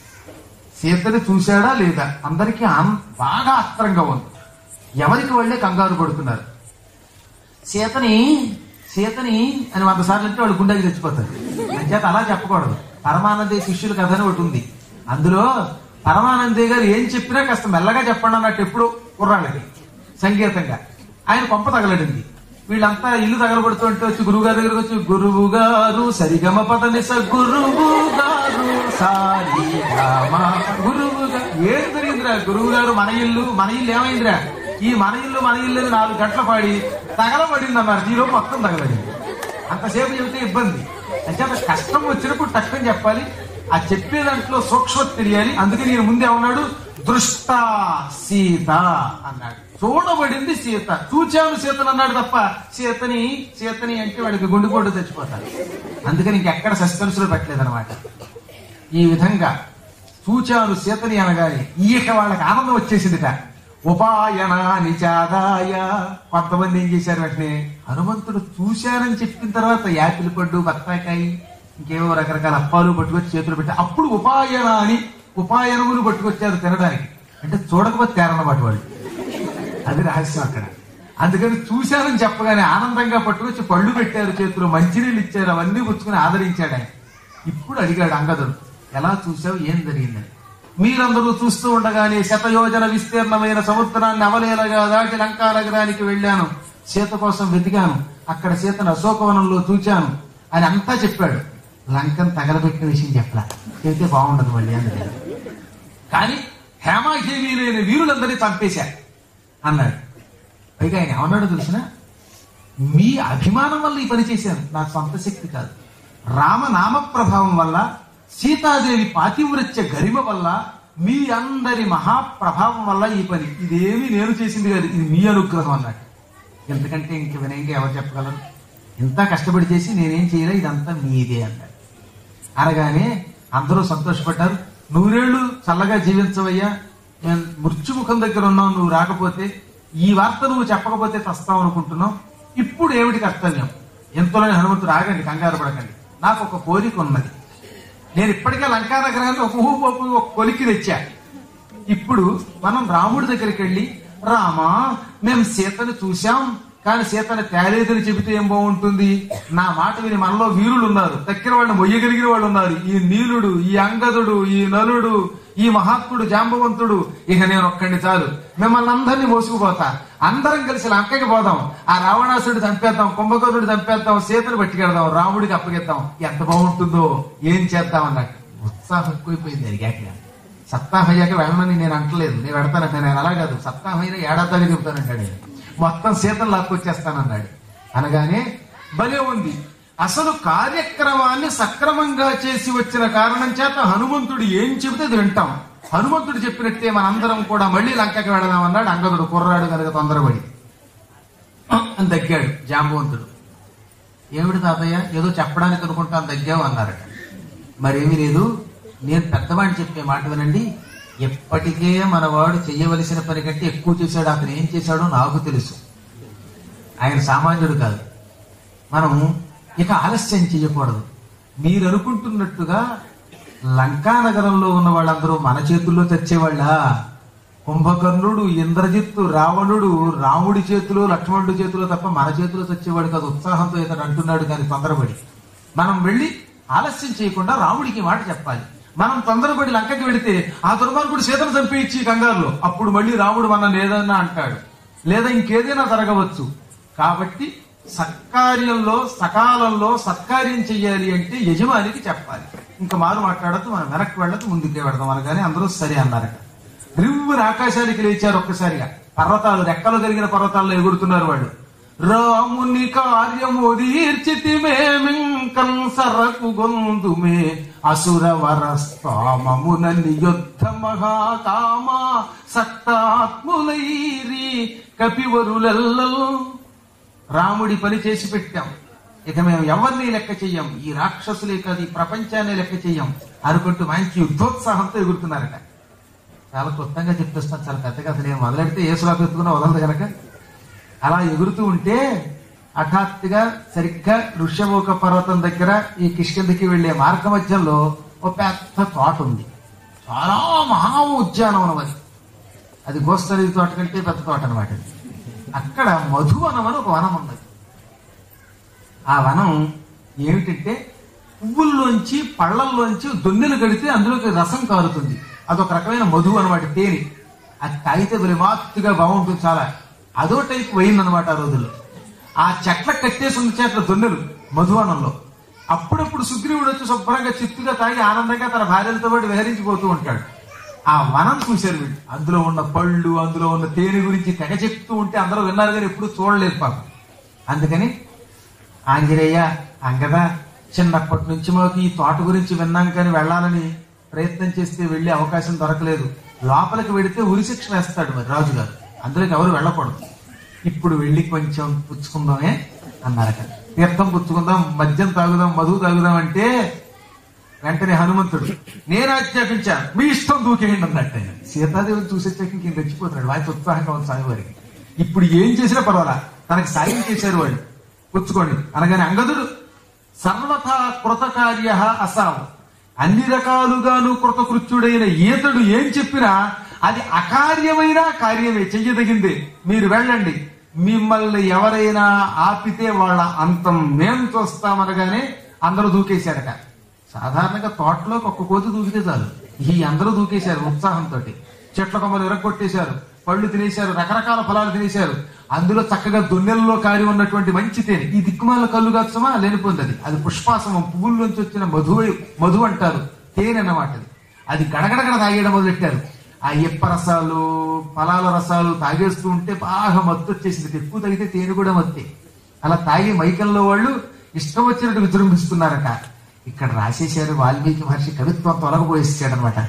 సీతని చూశాడా లేదా అందరికీ ఆన్- బాగా ఆస్త్రంగా ఉంది ఎవరికి వాళ్ళే కంగారు పడుతున్నారు సీతని సీతని అని వంద సార్లు అంటే వాళ్ళు గుండెకి తెచ్చిపోతారు అంచేత అలా చెప్పకూడదు పరమానందే శిష్యుల కథ అని ఒకటి ఉంది అందులో పరమానందే గారు ఏం చెప్పినా కాస్త మెల్లగా చెప్పండి అన్నట్టు ఎప్పుడు కుర్రాళ్ళకి సంగీతంగా ఆయన కొంప తగలడింది వీళ్ళంతా ఇల్లు తగలబడుతుంటే వచ్చి గురువు గారి దగ్గరకు వచ్చి గురువు గారు సరిగమ పదని స గురువు గారు సారి గురువు గారు ఏం జరిగిందిరా గురువు గారు మన ఇల్లు మన ఇల్లు ఏమైందిరా ఈ మన ఇల్లు మన ఇల్లు అని నాలుగు గంటల పాడి తగలబడింది అన్నారు దీలో మొత్తం తగలబడింది అంతసేపు చెబితే ఇబ్బంది అంటే అంత కష్టం వచ్చినప్పుడు తక్కువ చెప్పాలి ఆ చెప్పే దాంట్లో సూక్ష్మత తెలియాలి అందుకే నేను ముందే ఉన్నాడు దృష్ట సీత అన్నాడు చూడబడింది సీత చూచాను సీతను అన్నాడు తప్ప సీతని సీతని అంటే వాడికి గుండెపోటు తెచ్చిపోతాడు అందుకని ఇంకెక్కడ సస్పెన్స్ లో పెట్టలేదన్నమాట ఈ విధంగా చూచాను సీతని అనగానే ఈక వాళ్ళకి ఆనందం వచ్చేసిందిట ఉపాయన నిచాదాయ కొంతమంది ఏం చేశారు వెంటనే హనుమంతుడు చూశానని చెప్పిన తర్వాత యాపిల్ పడ్డు బత్తాకాయ ఇంకేవో రకరకాల అప్పాలు పట్టుకొచ్చి చేతులు పెట్టి అప్పుడు ఉపాయన అని ఉపాయనములు పట్టుకొచ్చారు తినడానికి అంటే చూడకపోతే తేరన్నమాట వాళ్ళు అది రహస్యం అక్కడ అందుకని చూశానని చెప్పగానే ఆనందంగా పట్టుకొచ్చి పళ్ళు పెట్టారు చేతులు మంచినీళ్ళు ఇచ్చారు అవన్నీ పుచ్చుకుని ఆదరించాడు ఆయన ఇప్పుడు అడిగాడు అంగదుడు ఎలా చూసావు ఏం జరిగిందని మీరందరూ చూస్తూ ఉండగానే శతయోజన విస్తీర్ణమైన సముద్రాన్ని అవలేలగా దాటి లంకా నగరానికి వెళ్ళాను సీత కోసం వెతికాను అక్కడ సీతను అశోకవనంలో చూచాను అని అంతా చెప్పాడు లంకను తగలబెట్టిన విషయం చెప్పలా చెబితే బాగుండదు మళ్ళీ అందుకని కానీ హేమాహేమి లేని వీరులందరినీ చంపేశారు అన్నాడు పైగా ఆయన ఏమన్నాడు తెలిసిన మీ అభిమానం వల్ల ఈ పని చేశాను నా సొంత శక్తి కాదు రామనామ ప్రభావం వల్ల సీతాదేవి పాతివృత్య గరిమ వల్ల మీ అందరి మహాప్రభావం వల్ల ఈ పని ఇదేమి నేను చేసింది కాదు ఇది మీ అనుగ్రహం అన్నాడు ఎందుకంటే ఇంక వినయంగా ఎవరు చెప్పగలరు ఇంత కష్టపడి చేసి నేనేం చేయలే ఇదంతా మీదే అన్నాడు అనగానే అందరూ సంతోషపడ్డారు నూరేళ్లు చల్లగా జీవించవయ్యా నేను మృత్యుముఖం దగ్గర ఉన్నావు నువ్వు రాకపోతే ఈ వార్త నువ్వు చెప్పకపోతే తస్తావు అనుకుంటున్నావు ఇప్పుడు ఏమిటి కర్తవ్యం ఎంతలోనే హనుమంతుడు ఆగండి కంగారు పడకండి నాకు ఒక కోరిక ఉన్నది నేను ఇప్పటికే లంకా నగరాన్ని ఒక ఊహోపు ఒక కొలికి తెచ్చా ఇప్పుడు మనం రాముడి దగ్గరికి వెళ్ళి రామా మేము సీతను చూశాం కానీ సీతను తేలేదని చెబితే ఏం బాగుంటుంది నా మాట విని మనలో వీరులు ఉన్నారు దగ్గర వాళ్ళు మొయ్యగలిగిన వాళ్ళు ఉన్నారు ఈ నీలుడు ఈ అంగదుడు ఈ నలుడు ఈ మహాత్ముడు జాంబవంతుడు ఇక నేను ఒక్కడిని చాలు మిమ్మల్ని అందరినీ మోసుకుపోతా అందరం కలిసి లంకకి పోదాం ఆ రావణాసుడు చంపేద్దాం కుంభకర్ణుడు చంపేద్దాం సీతను పట్టుకెడదాం రాముడికి అప్పగిద్దాం ఎంత బాగుంటుందో ఏం చేద్దాం అన్నట్టు ఉత్సాహం ఎక్కువైపోయింది అడిగాక సప్తాహం అయ్యాక వెళ్ళమని నేను అంటలేదు నేను పెడతానంటే నేను అలా కాదు సప్తాహం అయినా ఏడాదిగా చెబుతానంటాడు ఆయన. మొత్తం సీతను లాక్కొచ్చేస్తానన్నాడు అనగానే భలే ఉంది అసలు కార్యక్రమాన్ని సక్రమంగా చేసి వచ్చిన కారణం చేత హనుమంతుడు ఏం చెబితే అది వింటాం హనుమంతుడు చెప్పినట్టే మనందరం కూడా మళ్ళీ లంకకి వెళదాం అన్నాడు అంగదుడు కుర్రాడు కనుక తొందరపడి అని దగ్గాడు జాంబవంతుడు ఏమిటి తాతయ్య ఏదో చెప్పడానికి అనుకుంటాను దగ్గావు అన్నారట మరేమీ లేదు నేను పెద్దవాడిని చెప్పే మాట వినండి ఎప్పటికే మనవాడు చెయ్యవలసిన పని కంటే ఎక్కువ చేశాడు అతను ఏం చేశాడో నాకు తెలుసు ఆయన సామాన్యుడు కాదు మనం ఇక ఆలస్యం చేయకూడదు మీరు అనుకుంటున్నట్టుగా లంకా నగరంలో ఉన్న వాళ్ళందరూ మన చేతుల్లో తెచ్చేవాళ్ళ కుంభకర్ణుడు ఇంద్రజిత్తు రావణుడు రాముడి చేతిలో లక్ష్మణుడి చేతిలో తప్ప మన చేతిలో తెచ్చేవాడు కాదు ఉత్సాహంతో ఇతను అంటున్నాడు కానీ తొందరపడి మనం వెళ్ళి ఆలస్యం చేయకుండా రాముడికి మాట చెప్పాలి మనం తొందరపడి లంకకి వెళితే ఆ దుర్మార్గుడు సీతను చంపేయించి కంగారులో అప్పుడు మళ్ళీ రాముడు మన ఏదన్నా అంటాడు లేదా ఇంకేదైనా జరగవచ్చు కాబట్టి సత్కార్యంలో సకాలంలో సత్కార్యం చెయ్యాలి అంటే యజమానికి చెప్పాలి ఇంకా మారు మాట్లాడద్దు మనం వెనక్కి వెళ్ళదు ముందుకే వెళదాం అనగానే అందరూ సరే అన్నారట రివ్వున ఆకాశానికి లేచారు ఒక్కసారిగా పర్వతాలు రెక్కలు కలిగిన పర్వతాల్లో ఎగురుతున్నారు వాళ్ళు రాముని కార్యము తీర్చితిమేమింకం సరకు గొందుమే అసుర వరస్తామమునని యుద్ధ మహాకామ సక్తాత్ములైరి కపివరులెల్లలు రాముడి పని చేసి పెట్టాం ఇక మేము ఎవరిని లెక్క చెయ్యం ఈ రాక్షసులే కాదు ఈ ప్రపంచాన్ని లెక్క చెయ్యం అనుకుంటూ మంచి యుద్ధోత్సాహంతో ఎగురుతున్నారట చాలా క్లుప్తంగా చెప్పేస్తాను చాలా పెద్దగా అసలు నేను మొదలెడితే ఏ సులాపు ఎత్తుకున్నా వదలదు కనుక అలా ఎగురుతూ ఉంటే హఠాత్తుగా సరిగ్గా ఋష్యమూక పర్వతం దగ్గర ఈ కిష్కిందకి వెళ్లే మార్గ మధ్యంలో ఒక పెద్ద తోట ఉంది చాలా మహా ఉద్యానవనం అది అది గోస్తరి తోట కంటే పెద్ద తోట అనమాట అక్కడ మధువనం అని ఒక వనం ఉన్నది ఆ వనం ఏమిటంటే పువ్వుల్లోంచి పళ్ళల్లోంచి దొన్నెలు కడితే అందులోకి రసం కారుతుంది అదొక రకమైన మధువు అనమాట తేనె అది తాగితే విమాత్తుగా బాగుంటుంది చాలా అదో టైప్ వైన్ అనమాట ఆ రోజుల్లో ఆ చెట్ల కట్టేసి ఉన్న చెట్ల దొన్నెలు మధువనంలో అప్పుడప్పుడు సుగ్రీవుడు వచ్చి శుభ్రంగా చిత్తుగా తాగి ఆనందంగా తన భార్యలతో పాటు విహరించిపోతూ ఉంటాడు ఆ వనం చూశారు వీళ్ళు అందులో ఉన్న పళ్ళు అందులో ఉన్న తేనె గురించి తెగ చెప్తూ ఉంటే అందరూ విన్నారు కానీ ఎప్పుడు చూడలేదు పాపం అందుకని ఆంజనేయ అంగద చిన్నప్పటి నుంచి మాకు ఈ తోట గురించి విన్నాం కానీ వెళ్ళాలని ప్రయత్నం చేస్తే వెళ్ళే అవకాశం దొరకలేదు లోపలికి వెడితే ఉరి శిక్ష వేస్తాడు మరి రాజుగారు అందులోకి ఎవరు వెళ్ళకూడదు ఇప్పుడు వెళ్ళి కొంచెం పుచ్చుకుందామే అన్నారట తీర్థం పుచ్చుకుందాం మద్యం తాగుదాం మధువు తాగుదాం అంటే వెంటనే హనుమంతుడు నేను ఆజ్ఞాపించాను మీ ఇష్టం దూకేయండి అన్నట్టు ఆయన సీతాదేవిని చూసేచ్చాక ఇంక రెచ్చిపోతున్నాడు వాటి ఉత్సాహంగా ఉంది స్వామి వారికి ఇప్పుడు ఏం చేసినా పర్వాలా తనకి సాయం చేశారు వాళ్ళు పుచ్చుకోండి అనగానే అంగదుడు సర్వథా కృతకార్య అసావు అన్ని రకాలుగాను కృతకృత్యుడైన ఈతడు ఏం చెప్పినా అది అకార్యమైన కార్యమే చెయ్యదగిందే మీరు వెళ్ళండి మిమ్మల్ని ఎవరైనా ఆపితే వాళ్ళ అంతం మేము చూస్తామనగానే అందరూ దూకేశారట సాధారణంగా తోటలోకి ఒక్క కోతి దూకితే చాలు ఈ అందరూ దూకేశారు ఉత్సాహంతో చెట్ల కొమ్మలు ఎరగొట్టేశారు పళ్ళు తినేశారు రకరకాల ఫలాలు తినేశారు అందులో చక్కగా దొన్నెల్లో కారి ఉన్నటువంటి మంచి తేనె ఈ దిక్కుమాల కళ్ళు కాచమా లేనిపోయింది అది అది పుష్పాసమం పువ్వుల్లోంచి వచ్చిన మధు మధు అంటారు తేనె అన్నమాట అది అది గడగడగడ తాగేయడం మొదలెట్టారు ఆ ఇప్ప రసాలు ఫలాల రసాలు తాగేస్తూ ఉంటే బాగా మత్తు వచ్చేసింది ఎక్కువ తాగితే తేనె కూడా మత్తే అలా తాగి మైకల్లో వాళ్ళు ఇష్టం వచ్చినట్టు విజృంభిస్తున్నారట ఇక్కడ రాసేశారు వాల్మీకి మహర్షి కవిత్వం తొలగబోయేసాడనమాట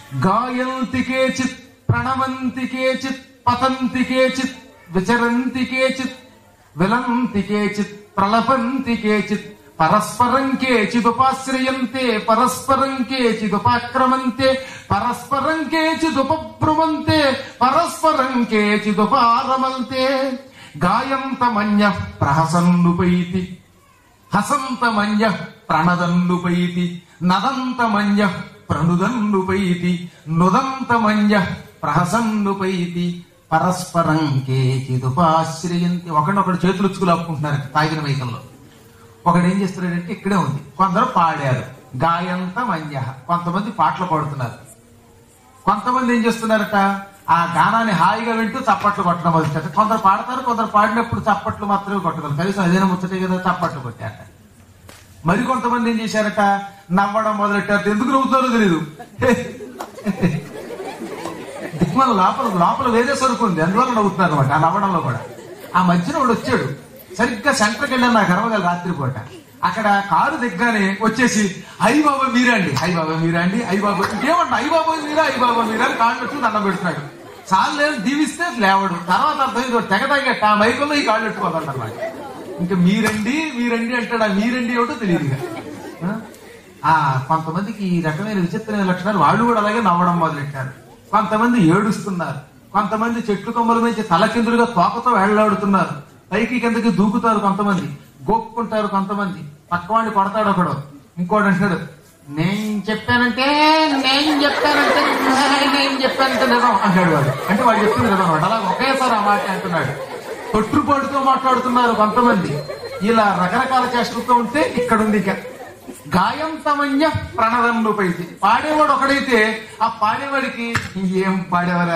గాయంతికే చిత్ ప్రణవంతికే చిత్ పతంతికే చిత్ విచరంతికే చిత్ విలంతికే చిత్ ప్రలపంతికే చిత్ పరస్పరం కేచిదుపాశ్రయంతే పరస్పరం కేచిదుపాక్రమంతే పరస్పరం కేచిదుపబ్రువంతే పరస్పరం కేచిదుపారమంతే గాయంతమన్య ప్రహసన్నుపైతి హసంతమన్య ప్రణదన్నుపైతి నదంతమన్య ప్రణుదన్నుపైతి నుదంతమన్య ప్రహసన్నుపైతి పరస్పరం కేచిదుపాశ్రయంతి ఒకడొకడు చేతులుచ్చుకు లాక్కుంటున్నారు తాగిన వైకంలో ఒకడు ఏం చేస్తున్నాడంటే ఇక్కడే ఉంది కొందరు పాడారు గాయంత మన్య కొంతమంది పాటలు పాడుతున్నారు కొంతమంది ఏం చేస్తున్నారట ఆ గానాన్ని హాయిగా వింటూ చప్పట్లు కొట్టడం మొదలుపెట్టారు కొందరు పాడతారు కొందరు పాడినప్పుడు చప్పట్లు మాత్రమే కొట్టగలరు కనీసం అదేనా ముచ్చటే కదా చప్పట్లు కొట్టారట మరి కొంతమంది ఏం చేశారట నవ్వడం మొదలెట్టారు ఎందుకు నవ్వుతారో తెలియదు దిక్కుమల లోపల లోపల వేరే సరుకు ఉంది అందువల్ల నవ్వుతున్నారు అనమాట ఆ నవ్వడంలో కూడా ఆ మధ్యన వాడు వచ్చాడు సరిగ్గా సెంటర్కి వెళ్ళాను నాకు అరవగల రాత్రిపూట అక్కడ కారు దిగ్గానే వచ్చేసి అయ్యి బాబా మీరా అండి అయ్యి బాబా మీరా అండి అయ్యి బాబా ఇంకేమన్నా అయ్యి బాబా మీరా అయ్యి బాబా మీరా అని కాళ్ళు పెట్టుకుని దండం పెడుతున్నాడు చాలు లేదు దీవిస్తే లేవడు తర్వాత అర్థం ఇదో తెగ తగ్గట్టు ఆ మైకుల్లో ఈ కాళ్ళు పెట్టుకోవాలంట అన్నమాట ఇంకా మీరండి మీరండి అంటాడు ఆ మీరండి ఏమిటో తెలియదు ఇక. ఆ? ఆ కొంతమందికి ఈ రకమైన విచిత్రమైన లక్షణాలు వాళ్ళు కూడా అలాగే నవ్వడం మొదలెట్టారు కొంతమంది ఏడుస్తున్నారు కొంతమంది చెట్లు కొమ్మల నుంచి తలకిందులుగా తోకతో వేళ్లాడుతున్నారు పైకి కిందకి దూకుతారు కొంతమంది గోక్కుంటారు కొంతమంది పక్కవాడిని కొడతాడు ఒకడు ఇంకోటి అంటాడు నేను చెప్పానంటే నేను చెప్పానంటే నేను చెప్పానంటే నిజం అంటాడు వాడు అంటే వాడు చెప్పింది నిజం అనమాట అలా ఒకేసారి ఆ మాట అంటున్నాడు తొట్టుపాటుతో మాట్లాడుతున్నారు కొంతమంది ఇలా రకరకాల చేష్టలతో ఉంటే ఇక్కడ ఉంది ఇక గాయం తమన్య ప్రణదంలో పైకి పాడేవాడు ఒకడైతే ఆ పాడేవాడికి ఏం పాడేవరా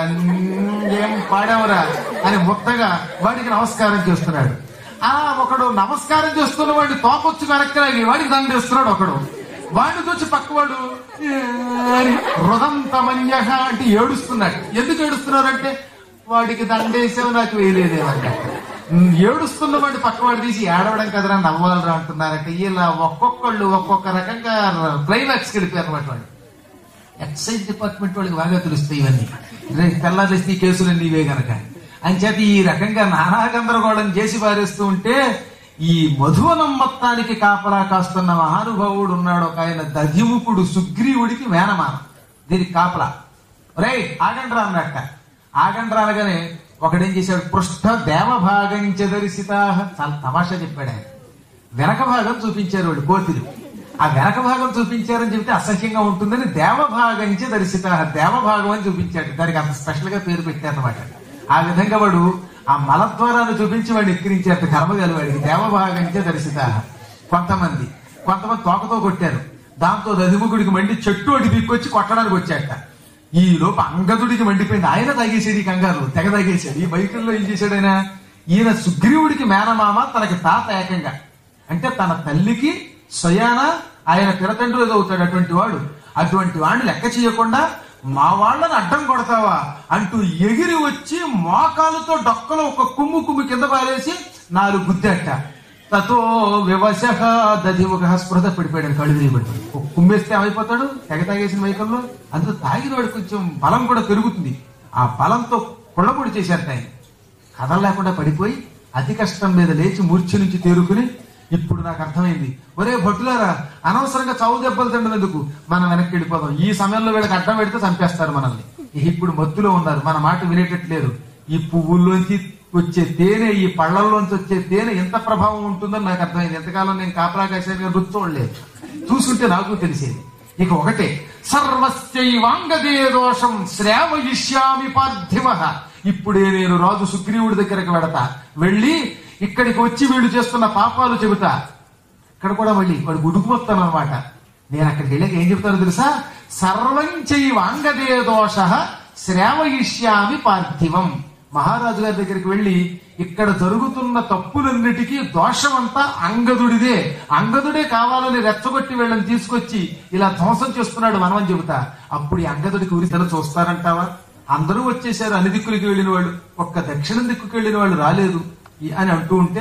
ఏం పాడేవరా అని ముత్తగా వాడికి నమస్కారం చేస్తున్నాడు ఆ ఒకడు నమస్కారం చేస్తున్న వాడిని తోపొచ్చు వెనక్కి వాడికి దండ చేస్తున్నాడు ఒకడు వాడిని చూసి పక్కవాడు "ఏ" అని హృదంతమన్య అంటే ఏడుస్తున్నాడు ఎందుకు ఏడుస్తున్నారంటే వాడికి దండేసావు నాకు వేయలేదేమన్నా ఏడుస్తున్న వాడి పక్కవాడు తీసి ఏడవడం కదరా నవ్వాలరా అంటున్నారంటే ఇలా ఒక్కొక్కళ్ళు ఒక్కొక్క రకంగా క్లైమాక్స్ గడిపారు అనమాట వాళ్ళు ఎక్సైజ్ డిపార్ట్మెంట్ వాళ్ళకి బాగా తెలుస్తాయి ఇవన్నీ రేపు తెల్లారేసి ఈ కేసులన్నీ ఇవే గనక అంచేత ఈ రకంగా నానా గందరగోళం చేసి పారేస్తూ ఉంటే ఈ మధువనం మొత్తానికి కాపలా కాస్తున్న మహానుభావుడు ఉన్నాడు ఒక ఆయన దధిముకుడు సుగ్రీవుడికి మేనమాన దీనికి కాపలా రే ఆగండ్రా అన్నట్ట ఆగండ్రా అనగానే ఒకడేం చేశాడు పృష్ఠ దేవభాగం చెదరిసిత చాలా తమాషా చెప్పాడు ఆయన వెనక భాగం చూపించారు వాడు కోతిలు ఆ వెనక భాగం చూపించారని చెప్తే అసహ్యంగా ఉంటుందని దేవభాగంచే దర్శిత దేవభాగం అని చూపించాడు దానికి అంత స్పెషల్ గా పేరు పెట్టారనమాట ఆ విధంగా వాడు ఆ మలద్వారాన్ని చూపించి వాడిని ఎక్కిరించారు కర్మగాలి వాడికి దేవభాగంచే దర్శిత కొంతమంది కొంతమంది తోకతో కొట్టారు దాంతో దధిముఖుడికి మండి చెట్టు అడి పీక్కొచ్చి కొట్టడానికి వచ్చాట ఈ లోపు అంగదుడికి మండిపోయింది ఆయన తాగేసాడు ఈ కంగారు తెగ తాగేశాడు ఈ బైకుల్లో ఏం చేశాడు ఆయన ఈయన సుగ్రీవుడికి మేనమామ తనకి తాత ఏకంగా అంటే తన తల్లికి స్వయాన ఆయన పిరతండ్రులు ఏదో అవుతాడు అటువంటి వాడు అటువంటి వాడిని లెక్క చేయకుండా మా వాళ్ళని అడ్డం కొడతావా అంటూ ఎగిరి వచ్చి మోకాలతో డొక్కలో ఒక కుమ్ము కుమ్ము కింద పారేసి నాలుగు గుద్దెట్ట తతో వివశ దధిముఖ స్పృహ పడిపోయాడు కళ్ళు తిరిగిపడి కుమ్మేస్తే ఏమైపోతాడు తెగ తాగేసిన వైకల్లో అందులో తాగిన వాడు కొంచెం బలం కూడా పెరుగుతుంది ఆ బలంతో కొళ్ళబొడి చేశారట ఆయన కథ లేకుండా పడిపోయి అతి కష్టం మీద లేచి మూర్ఛ నుంచి తేరుకుని ఇప్పుడు నాకు అర్థమైంది ఒరే భట్టులారా అనవసరంగా చావు దెబ్బలు తినడం ఎందుకు మనం వెనక్కి వెళ్ళిపోదాం ఈ సమయంలో వీళ్ళకి అడ్డం పెడితే చంపేస్తారు మనల్ని ఇప్పుడు మత్తులో ఉన్నారు మన మాట వినేటట్లేరు ఈ పువ్వుల్లోంచి వచ్చే తేనె ఈ పళ్ళల్లోంచి వచ్చే తేనె ఎంత ప్రభావం ఉంటుందని నాకు అర్థమైంది ఎంతకాలం నేను కాపలా కాసేది రుచి చూడలేదు చూసుంటే నాకు తెలిసేది ఇక ఒకటే సర్వస్యైవాంగదే దోషం శ్రావయిష్యామి పార్థివ ఇప్పుడే నేను రాజు సుగ్రీవుడి దగ్గరకు వెడతా వెళ్ళి ఇక్కడికి వచ్చి వీడు చేస్తున్న పాపాలు చెబుతా ఇక్కడ కూడా మళ్ళీ వాడు గుడుకుమొత్తాను అనమాట నేను అక్కడికి వెళ్ళాక ఏం చెప్తానో తెలుసా సర్వం వాంగదే దోష శ్రావయిష్యామి పార్థివం మహారాజు గారి దగ్గరికి వెళ్ళి ఇక్కడ జరుగుతున్న తప్పులన్నిటికీ దోషమంతా అంగదుడిదే అంగదుడే కావాలని రెచ్చగొట్టి వీళ్ళని తీసుకొచ్చి ఇలా ధ్వంసం చేస్తున్నాడు మనమని చెబుతా అప్పుడు ఈ అంగదుడికి ఉరితల చూస్తారంటావా అందరూ వచ్చేసారు అన్ని దిక్కులకి వెళ్ళిన వాళ్ళు ఒక్క దక్షిణం దిక్కుకి వెళ్ళిన వాళ్ళు రాలేదు ఈ- అని అంటూ ఉంటే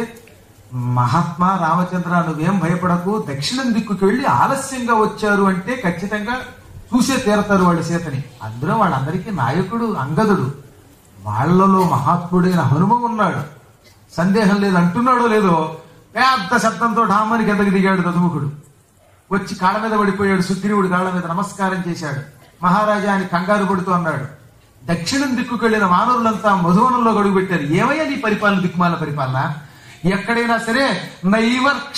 మహాత్మా రామచంద్ర నువ్వేం భయపడకు దక్షిణం దిక్కుకి వెళ్ళి ఆలస్యంగా వచ్చారు అంటే ఖచ్చితంగా చూసే తీరతారు వాళ్ళ సీతని అందులో వాళ్ళందరికీ నాయకుడు అంగదుడు వాళ్ళలో మహాత్ముడైన హనుమ ఉన్నాడు సందేహం లేదు అంటున్నాడో లేదో పెద్ద శబ్దంతో ఢామని కిందకి దిగాడు దదుముఖుడు వచ్చి కాళ్ళ మీద పడిపోయాడు సుగ్రీవుడు కాళ్ళ మీద నమస్కారం చేశాడు మహారాజా అని కంగారు పడుతూ అన్నాడు దక్షిణం దిక్కుకు వెళ్ళిన వానరులంతా మధువనంలో గడుగు పెట్టారు ఏమయ్యా నీ పరిపాలన దిక్కుమాల పరిపాలన ఎక్కడైనా సరే నైవర్క్ష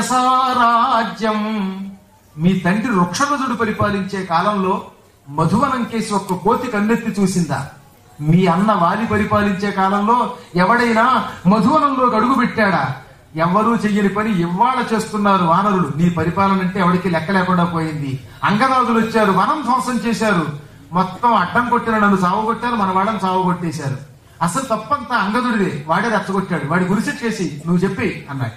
రజసారాజ్యం మీ తండ్రి వృక్షరజుడు పరిపాలించే కాలంలో మధువనం కేసి ఒక్క కోతి కన్నెత్తి చూసిందా మీ అన్న వాలి పరిపాలించే కాలంలో ఎవడైనా మధువనంలో అడుగు పెట్టాడా ఎవరూ చెయ్యని పని ఇవాళ చేస్తున్నారు వానరులు నీ పరిపాలన అంటే ఎవరికి లెక్క లేకుండా పోయింది అంగరాజులు వచ్చారు వనం ధ్వంసం చేశారు మొత్తం అడ్డం కొట్టిన నన్ను సావగొట్టారు మన వాళ్ళని సావగొట్టేశారు అసలు తప్పంతా అంగదుడిదే వాడే రెచ్చగొట్టాడు వాడి గురిసెట్ చేసి నువ్వు చెప్పి అన్నట్ట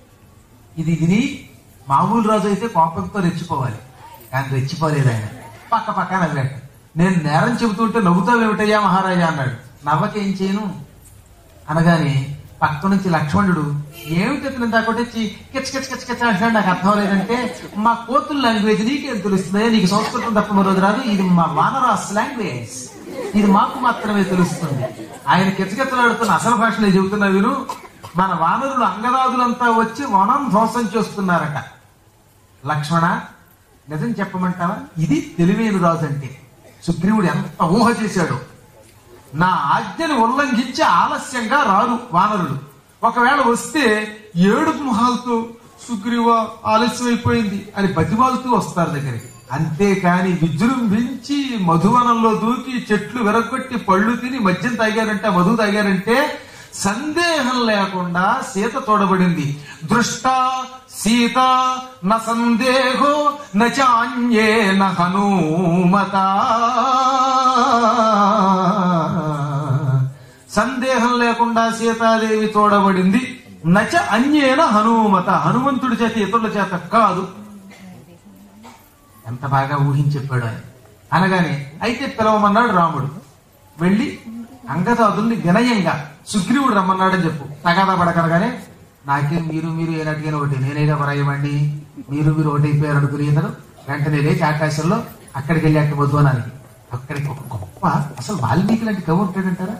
ఇది విని మామూలు రాజు అయితే కోపంతో రెచ్చిపోవాలి కానీ రెచ్చిపోలేదు ఆయన పక్క పక్క నవ్వాడు నేను నేరం చెబుతుంటే నవ్వుతావేమిటయ్యా మహారాజా అన్నాడు నవ్వకేం చేయను అనగానే పక్క నుంచి లక్ష్మణుడు ఏమిటి ఇతను ఇంత కొట్టొచ్చి కిచ కిచ కిచ కిచ అంటున్నాడు నాకు అర్థం లేదంటే మా కోతుల లాంగ్వేజ్ నీకేం తెలుస్తుంది నీకు సంస్కృతం తప్ప మరోది రాదు ఇది మా వానరాస్ లాంగ్వేజ్ ఇది మాకు మాత్రమే తెలుస్తుంది ఆయన కిచకిచలాడుతున్న అసలు భాషలే చెబుతున్నా వీరు మన వానరులు అంగరాజులంతా వచ్చి వనం ధ్వంసం చేస్తున్నారట లక్ష్మణ నిజం చెప్పమంటావా ఇది తెలివైన రాజు అంటే సుగ్రీవుడు ఎంత ఊహ చేశాడు నా ఆజ్ఞని ఉల్లంఘించి ఆలస్యంగా రారు వానరులు ఒకవేళ వస్తే ఏడు మొహాలతో సుగ్రీవ ఆలస్యం అయిపోయింది అని బతిమాలుతూ వస్తారు దగ్గరికి అంతేకాని విజృంభించి మధువనంలో దూకి చెట్లు విరగొట్టి పళ్ళు తిని మద్యం తాగారంటే ఆ మధువు తాగారంటే సందేహం లేకుండా సీత తోడబడింది దృష్ట సీత న సందేహో నాన్యే హనుమత సందేహం లేకుండా సీతాదేవి తోడబడింది నచ అన్యేన హనుమత హనుమంతుడి చేత ఇతరుల చేత కాదు ఎంత బాగా ఊహించి చెప్పాడు ఆయన అనగానే అయితే పిలవమన్నాడు రాముడు వెళ్ళి అంగదాదుల్ని వినయంగా సుగ్రీవుడు రమ్మన్నాడని చెప్పు తగాదా పడకనగానే నాకేం మీరు మీరు ఏనాటికైనా ఒకటి నేనేగా పరాయమండి మీరు మీరు ఒకటి అయిపోయారు అనుకుని ఇతను వెంటనే లేచి ఆకాశంలో అక్కడికి వెళ్ళి అక్కడ మధువనానికి అక్కడికి ఒక గొప్ప అసలు వాల్మీకి లాంటి కవి ఉంటాడంటారా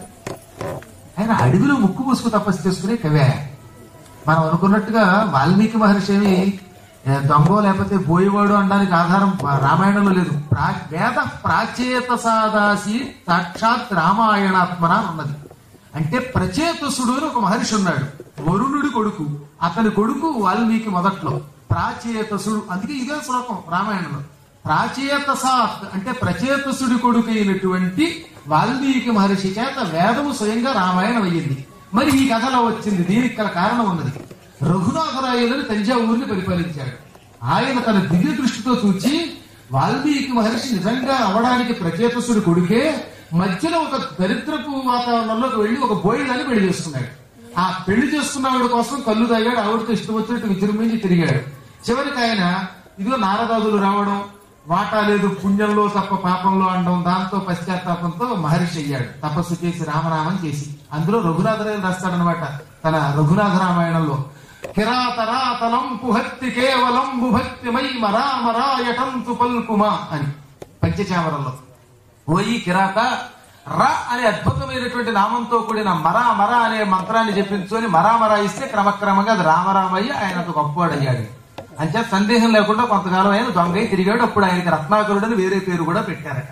ఆయన అడవిలో ముక్కు ముసుగు తపస్సు చేసుకునే కవి ఆయన. మనం అనుకున్నట్టుగా వాల్మీకి మహర్షి ఏమి ఏ, దొంగో లేకపోతే బోయివాడు అనడానికి ఆధారం రామాయణంలో లేదు ప్రా వేద ప్రాచేత సాదాసి సాక్షాత్ రామాయణాత్మన అని ఉన్నది అంటే ప్రచేతసుడు అని ఒక మహర్షి ఉన్నాడు వరుణుడి కొడుకు అతని కొడుకు వాల్మీకి మొదట్లో ప్రాచేతసుడు అందుకే ఇదే శ్లోకం రామాయణంలో ప్రాచేతసాత్ అంటే ప్రచేతసుడి కొడుకు అయినటువంటి వాల్మీకి మహర్షి చేత వేదము స్వయంగా రామాయణం అయ్యింది మరి ఈ కథలో వచ్చింది దీనికి గల కారణం ఉన్నది రఘునాథరాయలని తంజావూరిని పరిపాలించాడు ఆయన తన దివ్య దృష్టితో చూచి వాల్మీకి మహర్షి నిజంగా అవడానికి ప్రచేతసుడి కొడుకే మధ్యలో ఒక దరిద్రపు వాతావరణంలోకి వెళ్ళి ఒక బోయిదాన్ని పెళ్లి చేసుకున్నాడు ఆ పెళ్లి చేసుకున్నవాడి కోసం కళ్ళు తాగాడు ఆవిడతో ఇష్టం వచ్చినట్టు విజృంభించి తిరిగాడు చివరికి ఆయన ఇదిగో నారదాదులు రావడం వాటా లేదు పుణ్యంలో తప్ప పాపంలో అనడం దాంతో పశ్చాత్తాపంతో మహర్షి అయ్యాడు తపస్సు చేసి రామనామం చేసి అందులో రఘునాథరాయలు రాస్తాడనమాట తన రఘునాథ రామాయణంలో కిరాతరాతలం పుహత్తి కేవలం బుభక్తిమై మరామరాయటంతు పల్కుమా అని పంచచామరంలో ఓయి కిరాత ర అనే అద్భుతమైనటువంటి నామంతో కూడిన మరా మర అనే మంత్రాన్ని చెప్పించుకొని మరా మరా ఇస్తే క్రమక్రమంగా అది రామరామయ్య ఆయన అంత గొప్పవాడయ్యాడు అంతే సందేహం లేకుండా కొంతకాలం ఆయన దొంగై తిరిగాడు అప్పుడు ఆయనకి రత్నాకరుడని వేరే పేరు కూడా పెట్టారట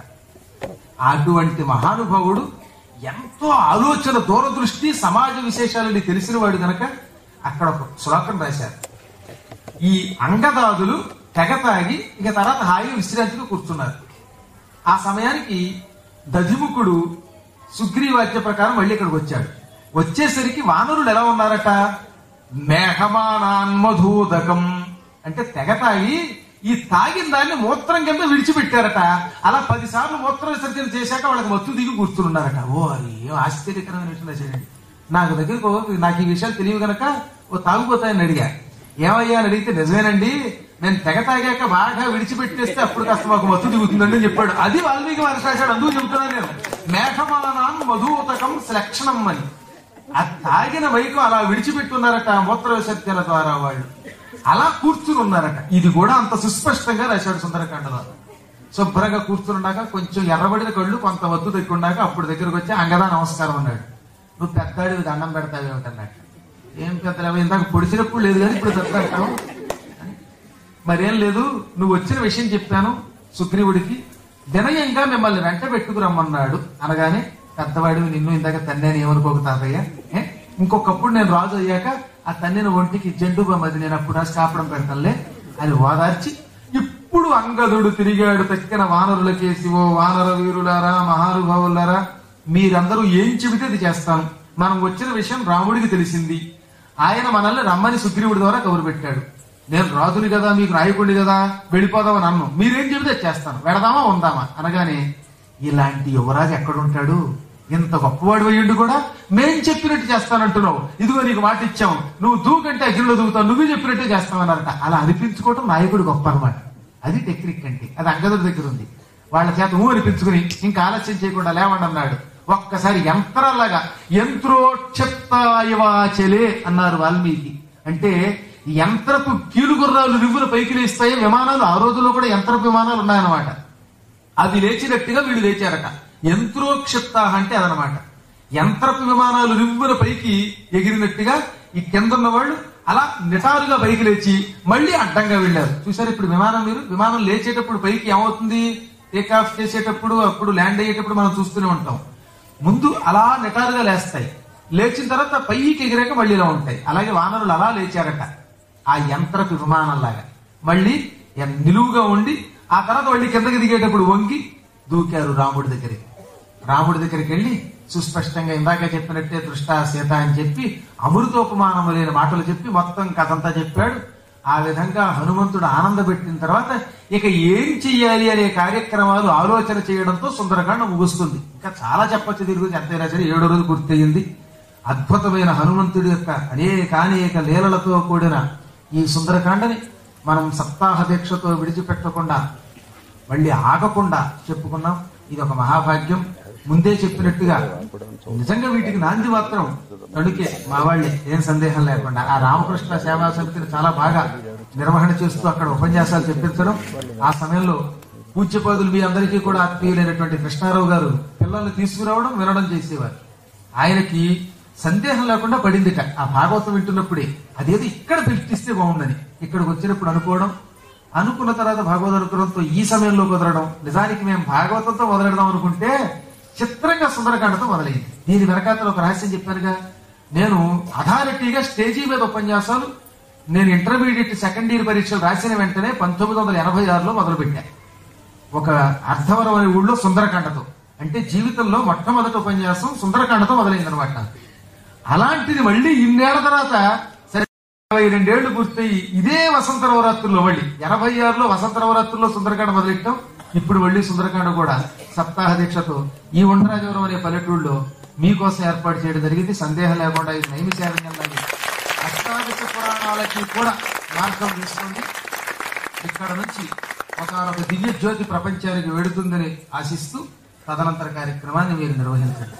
అటువంటి మహానుభావుడు ఎంతో ఆలోచన దూరదృష్టి సమాజ విశేషాలని తెలిసిన వాడు గనక అక్కడ ఒక శ్లోకం రాశారు ఈ అంగదాదులు తెగ తాగి ఇక తర్వాత హాయిగా విశ్రాంతిగా కూర్చున్నారు ఆ సమయానికి దధిముఖుడు సుగ్రీవాక్య ప్రకారం మళ్ళీ ఇక్కడికి వచ్చాడు వచ్చేసరికి వానరులు ఎలా ఉన్నారట మేఘమానాన్మధూదకం అంటే తెగ తాగి ఈ తాగిన దాన్ని మూత్రం కింద విడిచిపెట్టారట అలా పదిసార్లు మూత్ర విసర్జన చేశాక వాళ్ళకి మత్తు దిగి కూర్చున్నారట ఓ అది ఏం ఆశ్చర్యకరమైన విషయం చేయండి నాకు దగ్గరకు ఓ- నాకు ఈ విషయాలు తెలియవు గనక ఓ తాగుపోతాయని అడిగా ఏమయ్యా అని అడిగితే నిజమేనండి నేను తెగ తాగాక బాగా విడిచిపెట్టేస్తే అప్పుడు కాస్త మాకు మత్తు దిగుతుందండి అని చెప్పాడు అది వాల్మీకి మహర్షి రాశాడు అందుకు చెబుతున్నాను నేను మేఘమానాన్ మధుతకం శ్లక్షణం అని ఆ తాగిన వైకం అలా విడిచిపెట్టున్నారట మూత్ర విసర్జన ద్వారా వాళ్ళు అలా కూర్చుని ఉన్నారట ఇది కూడా అంత సుస్పష్టంగా రాశాడు సుందరకాండలో శుభ్రంగా కూర్చున్నాక కొంచెం ఎర్రబడిన కళ్ళు కొంత వద్దు దగ్గరున్నాక అప్పుడు దగ్గరకు వచ్చి అంగదా నమస్కారం అన్నాడు నువ్వు పెద్దాడివి దండం పెడతావేమిటన్నట్టు ఏం పెద్దలేవో ఇందాక పొడిచినప్పుడు లేదు కానీ ఇప్పుడు పెద్ద అంటావు మరేం లేదు నువ్వు వచ్చిన విషయం చెప్పాను సుగ్రీవుడికి వినయంగా మిమ్మల్ని వెంట పెట్టుకురమ్మన్నాడు అనగానే పెద్దవాడివి నిన్ను ఇందాక తన్నాను ఏమనుకోక తాతయ్య ఏ? ఇంకొకప్పుడు నేను రాజు అయ్యాక ఆ తన్నిన ఒంటికి జండు బొమ్మది నేను అప్పుడు రాసి కాపడం పెడతానులే అని ఓదార్చి ఇప్పుడు అంగదుడు తిరిగాడు తక్కిన వానరులకేసి ఓ వానర వీరులారా మహానుభావులారా మీరందరూ ఏం చెబితే అది చేస్తాను మనం వచ్చిన విషయం రాముడికి తెలిసింది ఆయన మనల్ని రమ్మని సుగ్రీవుడి ద్వారా కబురు పెట్టాడు నేను రాజుని కదా మీకు నాయకుడిని కదా వెళ్ళిపోదామని అన్ను మీరేం చెబితే అది చేస్తాను వెడదామా ఉందామా అనగానే ఇలాంటి యువరాజు ఎక్కడుంటాడు ఇంత గొప్పవాడు అయ్యుండి కూడా మేం చెప్పినట్టు చేస్తానంటున్నావు ఇదిగో నీకు మాట ఇచ్చాం నువ్వు దూకంటే అగ్నిలో దూకుతావు నువ్వు చెప్పినట్టే చేస్తావన్నారట అలా అనిపించుకోవటం నాయకుడు గొప్ప అనమాట అది టెక్నిక్ అంటే అది అంగదుడి దగ్గర ఉంది వాళ్ళ చేత ఊ అనిపించుకుని ఇంకా ఆలస్యం చేయకుండా లేవండి అన్నాడు ఒక్కసారి యంత్రాలాగా యంత్రోక్షప్తాయవాచలే అన్నారు వాల్మీకి అంటే యంత్రపు కీలుగుర్రాలు రివ్వులు పైకి లేస్తాయి విమానాలు ఆ రోజుల్లో కూడా యంత్రపు విమానాలు ఉన్నాయన్నమాట అవి లేచినట్టుగా వీళ్ళు లేచారట యంత్రోక్షిప్త అంటే అదనమాట యంత్రపు విమానాలు రివ్వుల పైకి ఎగిరినట్టుగా ఈ కింద ఉన్న వాళ్ళు అలా నిటారుగా పైకి లేచి మళ్ళీ అడ్డంగా వెళ్ళారు చూసారు ఇప్పుడు విమానం మీరు విమానం లేచేటప్పుడు పైకి ఏమవుతుంది టేక్ ఆఫ్ చేసేటప్పుడు అప్పుడు ల్యాండ్ అయ్యేటప్పుడు మనం చూస్తూనే ఉంటాం ముందు అలా నిటారుగా లేస్తాయి లేచిన తర్వాత పైకి ఎగిరాక మళ్ళీ ఇలా ఉంటాయి అలాగే వానరులు అలా లేచారట ఆ యంత్రపు విమానంలాగా మళ్ళీ ఎన్- నిలువుగా ఉండి ఆ తర్వాత మళ్ళీ కిందకి దిగేటప్పుడు వంగి దూకారు రాముడి దగ్గరికి రాముడి దగ్గరికి వెళ్ళి సుస్పష్టంగా ఇందాక చెప్పినట్టే దృష్ట సీత అని చెప్పి అమృతోపమానము లేని మాటలు చెప్పి మొత్తం కథంతా చెప్పాడు ఆ విధంగా హనుమంతుడు ఆనందపెట్టిన తర్వాత ఇక ఏం చెయ్యాలి అనే కార్యక్రమాలు ఆలోచన చేయడంతో సుందరకాండ ముగుస్తుంది ఇంకా చాలా చెప్పొచ్చు దీని గురించి ఎంతైనా సరే ఏడో రోజు పూర్తయింది అద్భుతమైన హనుమంతుడి యొక్క అనేక అనేక లీలలతో కూడిన ఈ సుందరకాండని మనం సప్తాహ దీక్షతో విడిచిపెట్టకుండా మళ్ళీ ఆగకుండా చెప్పుకున్నాం ఇది ఒక మహాభాగ్యం ముందే చెప్పినట్టుగా నిజంగా వీటికి నాంది మాత్రం తడుకే మా వాళ్ళే ఏం సందేహం లేకుండా ఆ రామకృష్ణ సేవా సమితిని చాలా బాగా నిర్వహణ చేస్తూ అక్కడ ఉపన్యాసాలు చెప్పించడం ఆ సమయంలో పూజ్యపాదులు మీ అందరికీ కూడా ఆత్మీయులైనటువంటి కృష్ణారావు గారు పిల్లల్ని తీసుకురావడం వినడం చేసేవారు ఆయనకి సందేహం లేకుండా పడిందిట ఆ భాగవతం వింటున్నప్పుడే అదేదో ఇక్కడ పిలిపిస్తే బాగుందని ఇక్కడికి వచ్చినప్పుడు అనుకోవడం అనుకున్న తర్వాత భాగవత అనుకున్నంతో ఈ సమయంలో కుదరడం నిజానికి మేము భాగవతంతో మొదలెడదాం అనుకుంటే చిత్రంగా సుందరకాండతో మొదలైంది దీని వెనకాతలో ఒక రహస్యం చెప్పానుగా నేను అథారిటీగా స్టేజీ మీద ఉపన్యాసాలు నేను ఇంటర్మీడియట్ సెకండ్ ఇయర్ పరీక్షలు రాసిన వెంటనే పంతొమ్మిది వందల ఎనభై ఆరులో మొదలుపెట్టాను ఒక అర్థవరం అనే ఊళ్ళో సుందరకాండతో అంటే జీవితంలో మొట్టమొదటి ఉపన్యాసం సుందరకాండతో మొదలైందనమాట నాకు. అలాంటిది మళ్ళీ ఇన్నేళ్ల తర్వాత సరే ఇరవై రెండేళ్లు పూర్తయి ఇదే వసంత నవరాత్రుల్లో మళ్ళీ ఎనభై ఆరులో వసంత నవరాత్రుల్లో సుందరకాండ మొదలెట్టాం ఇప్పుడు మళ్ళీ సుందరకాండ కూడా సప్తాహ దీక్షతో ఈ ఉండరాజవరం అనే పల్లెటూళ్ళలో మీకోసం ఏర్పాటు చేయడం జరిగింది సందేహం లేకుండా ఇది నైమిశారణ్యంలాగే అష్టాదశ పురాణాలకి కూడా మార్గం తీసుకోండి ఇక్కడ నుంచి ఒకనొక దివ్య జ్యోతి ప్రపంచానికి వెడుతుందని ఆశిస్తూ తదనంతర కార్యక్రమాన్ని మీరు నిర్వహించండి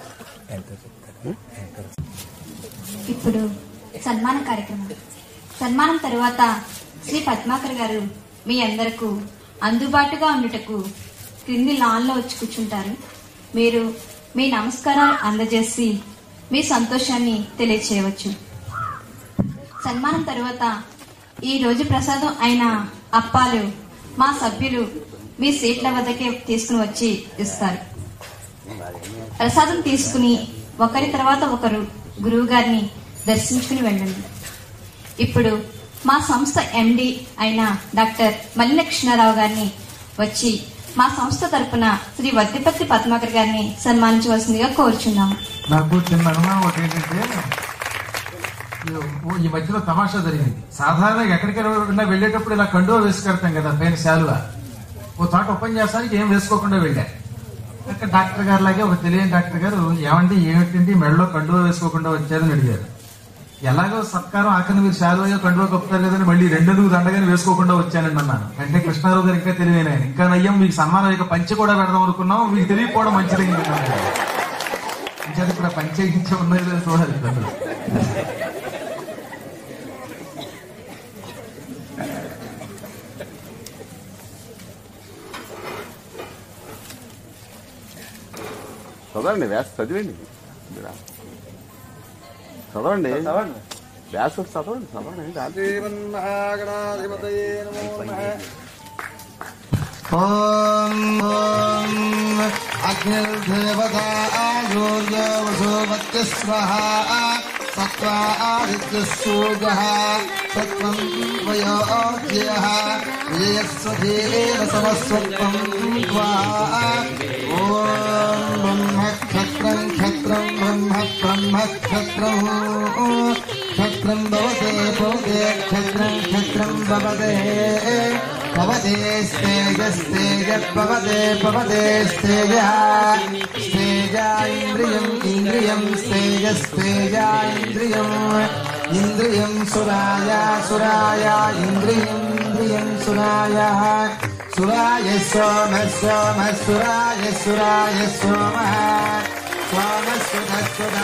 ఇప్పుడు సన్మాన కార్యక్రమం సన్మానం తరువాత శ్రీ పద్మాకర్ గారు మీ అందరకు అందుబాటుగా ఉండుటకు క్రింది లాన్లో వచ్చి కూర్చుంటారు మీరు మీ నమస్కారాలు అందజేసి మీ సంతోషాన్ని తెలియచేయవచ్చు సన్మానం తరువాత ఈ రోజు ప్రసాదం అయిన అప్పాలు మా సభ్యులు మీ సీట్ల వద్దకే తీసుకుని వచ్చి ఇస్తారు ప్రసాదం తీసుకుని ఒకరి తర్వాత ఒకరు గురువు గారిని దర్శించుకుని వెళ్ళండి ఇప్పుడు మా సంస్థ ఎండి అయిన డాక్టర్ మల్లిన కృష్ణారావు గారిని వచ్చి మా సంస్థ తరపున శ్రీ వద్దిపత్తి పద్మాకర్ గారిని సన్మానించవలసిందిగా కోరుచున్నాము నాకు చిన్న అనుమానం ఒకటి ఏంటంటే ఈ- ఈ మధ్యలో తమాషా జరిగింది సాధారణంగా ఎక్కడికైనా వెళ్ళేటప్పుడు ఇలా కండువా వేసుకెడతాం కదా పైన శాలువా ఓ చోట ఉపన్యాసానికి ఏం వేసుకోకుండా వెళ్ళా అక్కడ డాక్టర్ గారు లాగే ఒక తెలియని డాక్టర్ గారు ఏమండి ఏమిటండి మెడలో కండువా వేసుకోకుండా వచ్చారని అడిగారు ఎలాగో సత్కారం ఆఖరి మీరు శాలువయో కండువా కప్పుతారు లేదని మళ్ళీ రెండెందుకు దండగానే వేసుకోకుండా వచ్చానండి అన్నాను అంటే కృష్ణారావు గారు ఇంకా తెలివైన ఆయన. ఇంకా నయ్యం మీకు సన్మానం ఇక పంచి కూడా పెడదాం అనుకున్నాం మీకు తెలియకపోవడం మంచిది ఇంకా ఇంకా ఇక్కడ పంచాయతీ ఉన్నది లేదో చూడాలి ఇప్పుడు. చదవండి వ్యాస చదివండి మీరా. చదవండి వ్యాస చదవండి చదవండి రాజు. ॐ अग्निर्देवता आयोर्यो वसुमत्य स्वाहा सत्त्वा आदित्यसूर्यः सत्त्वं त्वयोज्यः विजयस्वधीरेण समस्वत्वं त्वा ॐ ब्रह्मक्षत्रं क्षत्रं ब्रह्म ब्रह्मक्षत्रं क्षत्रं भवते भवते क्षत्रं क्षत्रं भवते भवते स्तेजस्तेजद्भवते भवते स्तेजः स्तेजा इन्द्रियम् इन्द्रियं स्तेजस्तेजा इन्द्रियम् इन्द्रियं सुराय सुराय इन्द्रियन्द्रियं सुरायः सुराय सोमः सोमः सुराय सुराय सोमः स्वामस्वतस्वत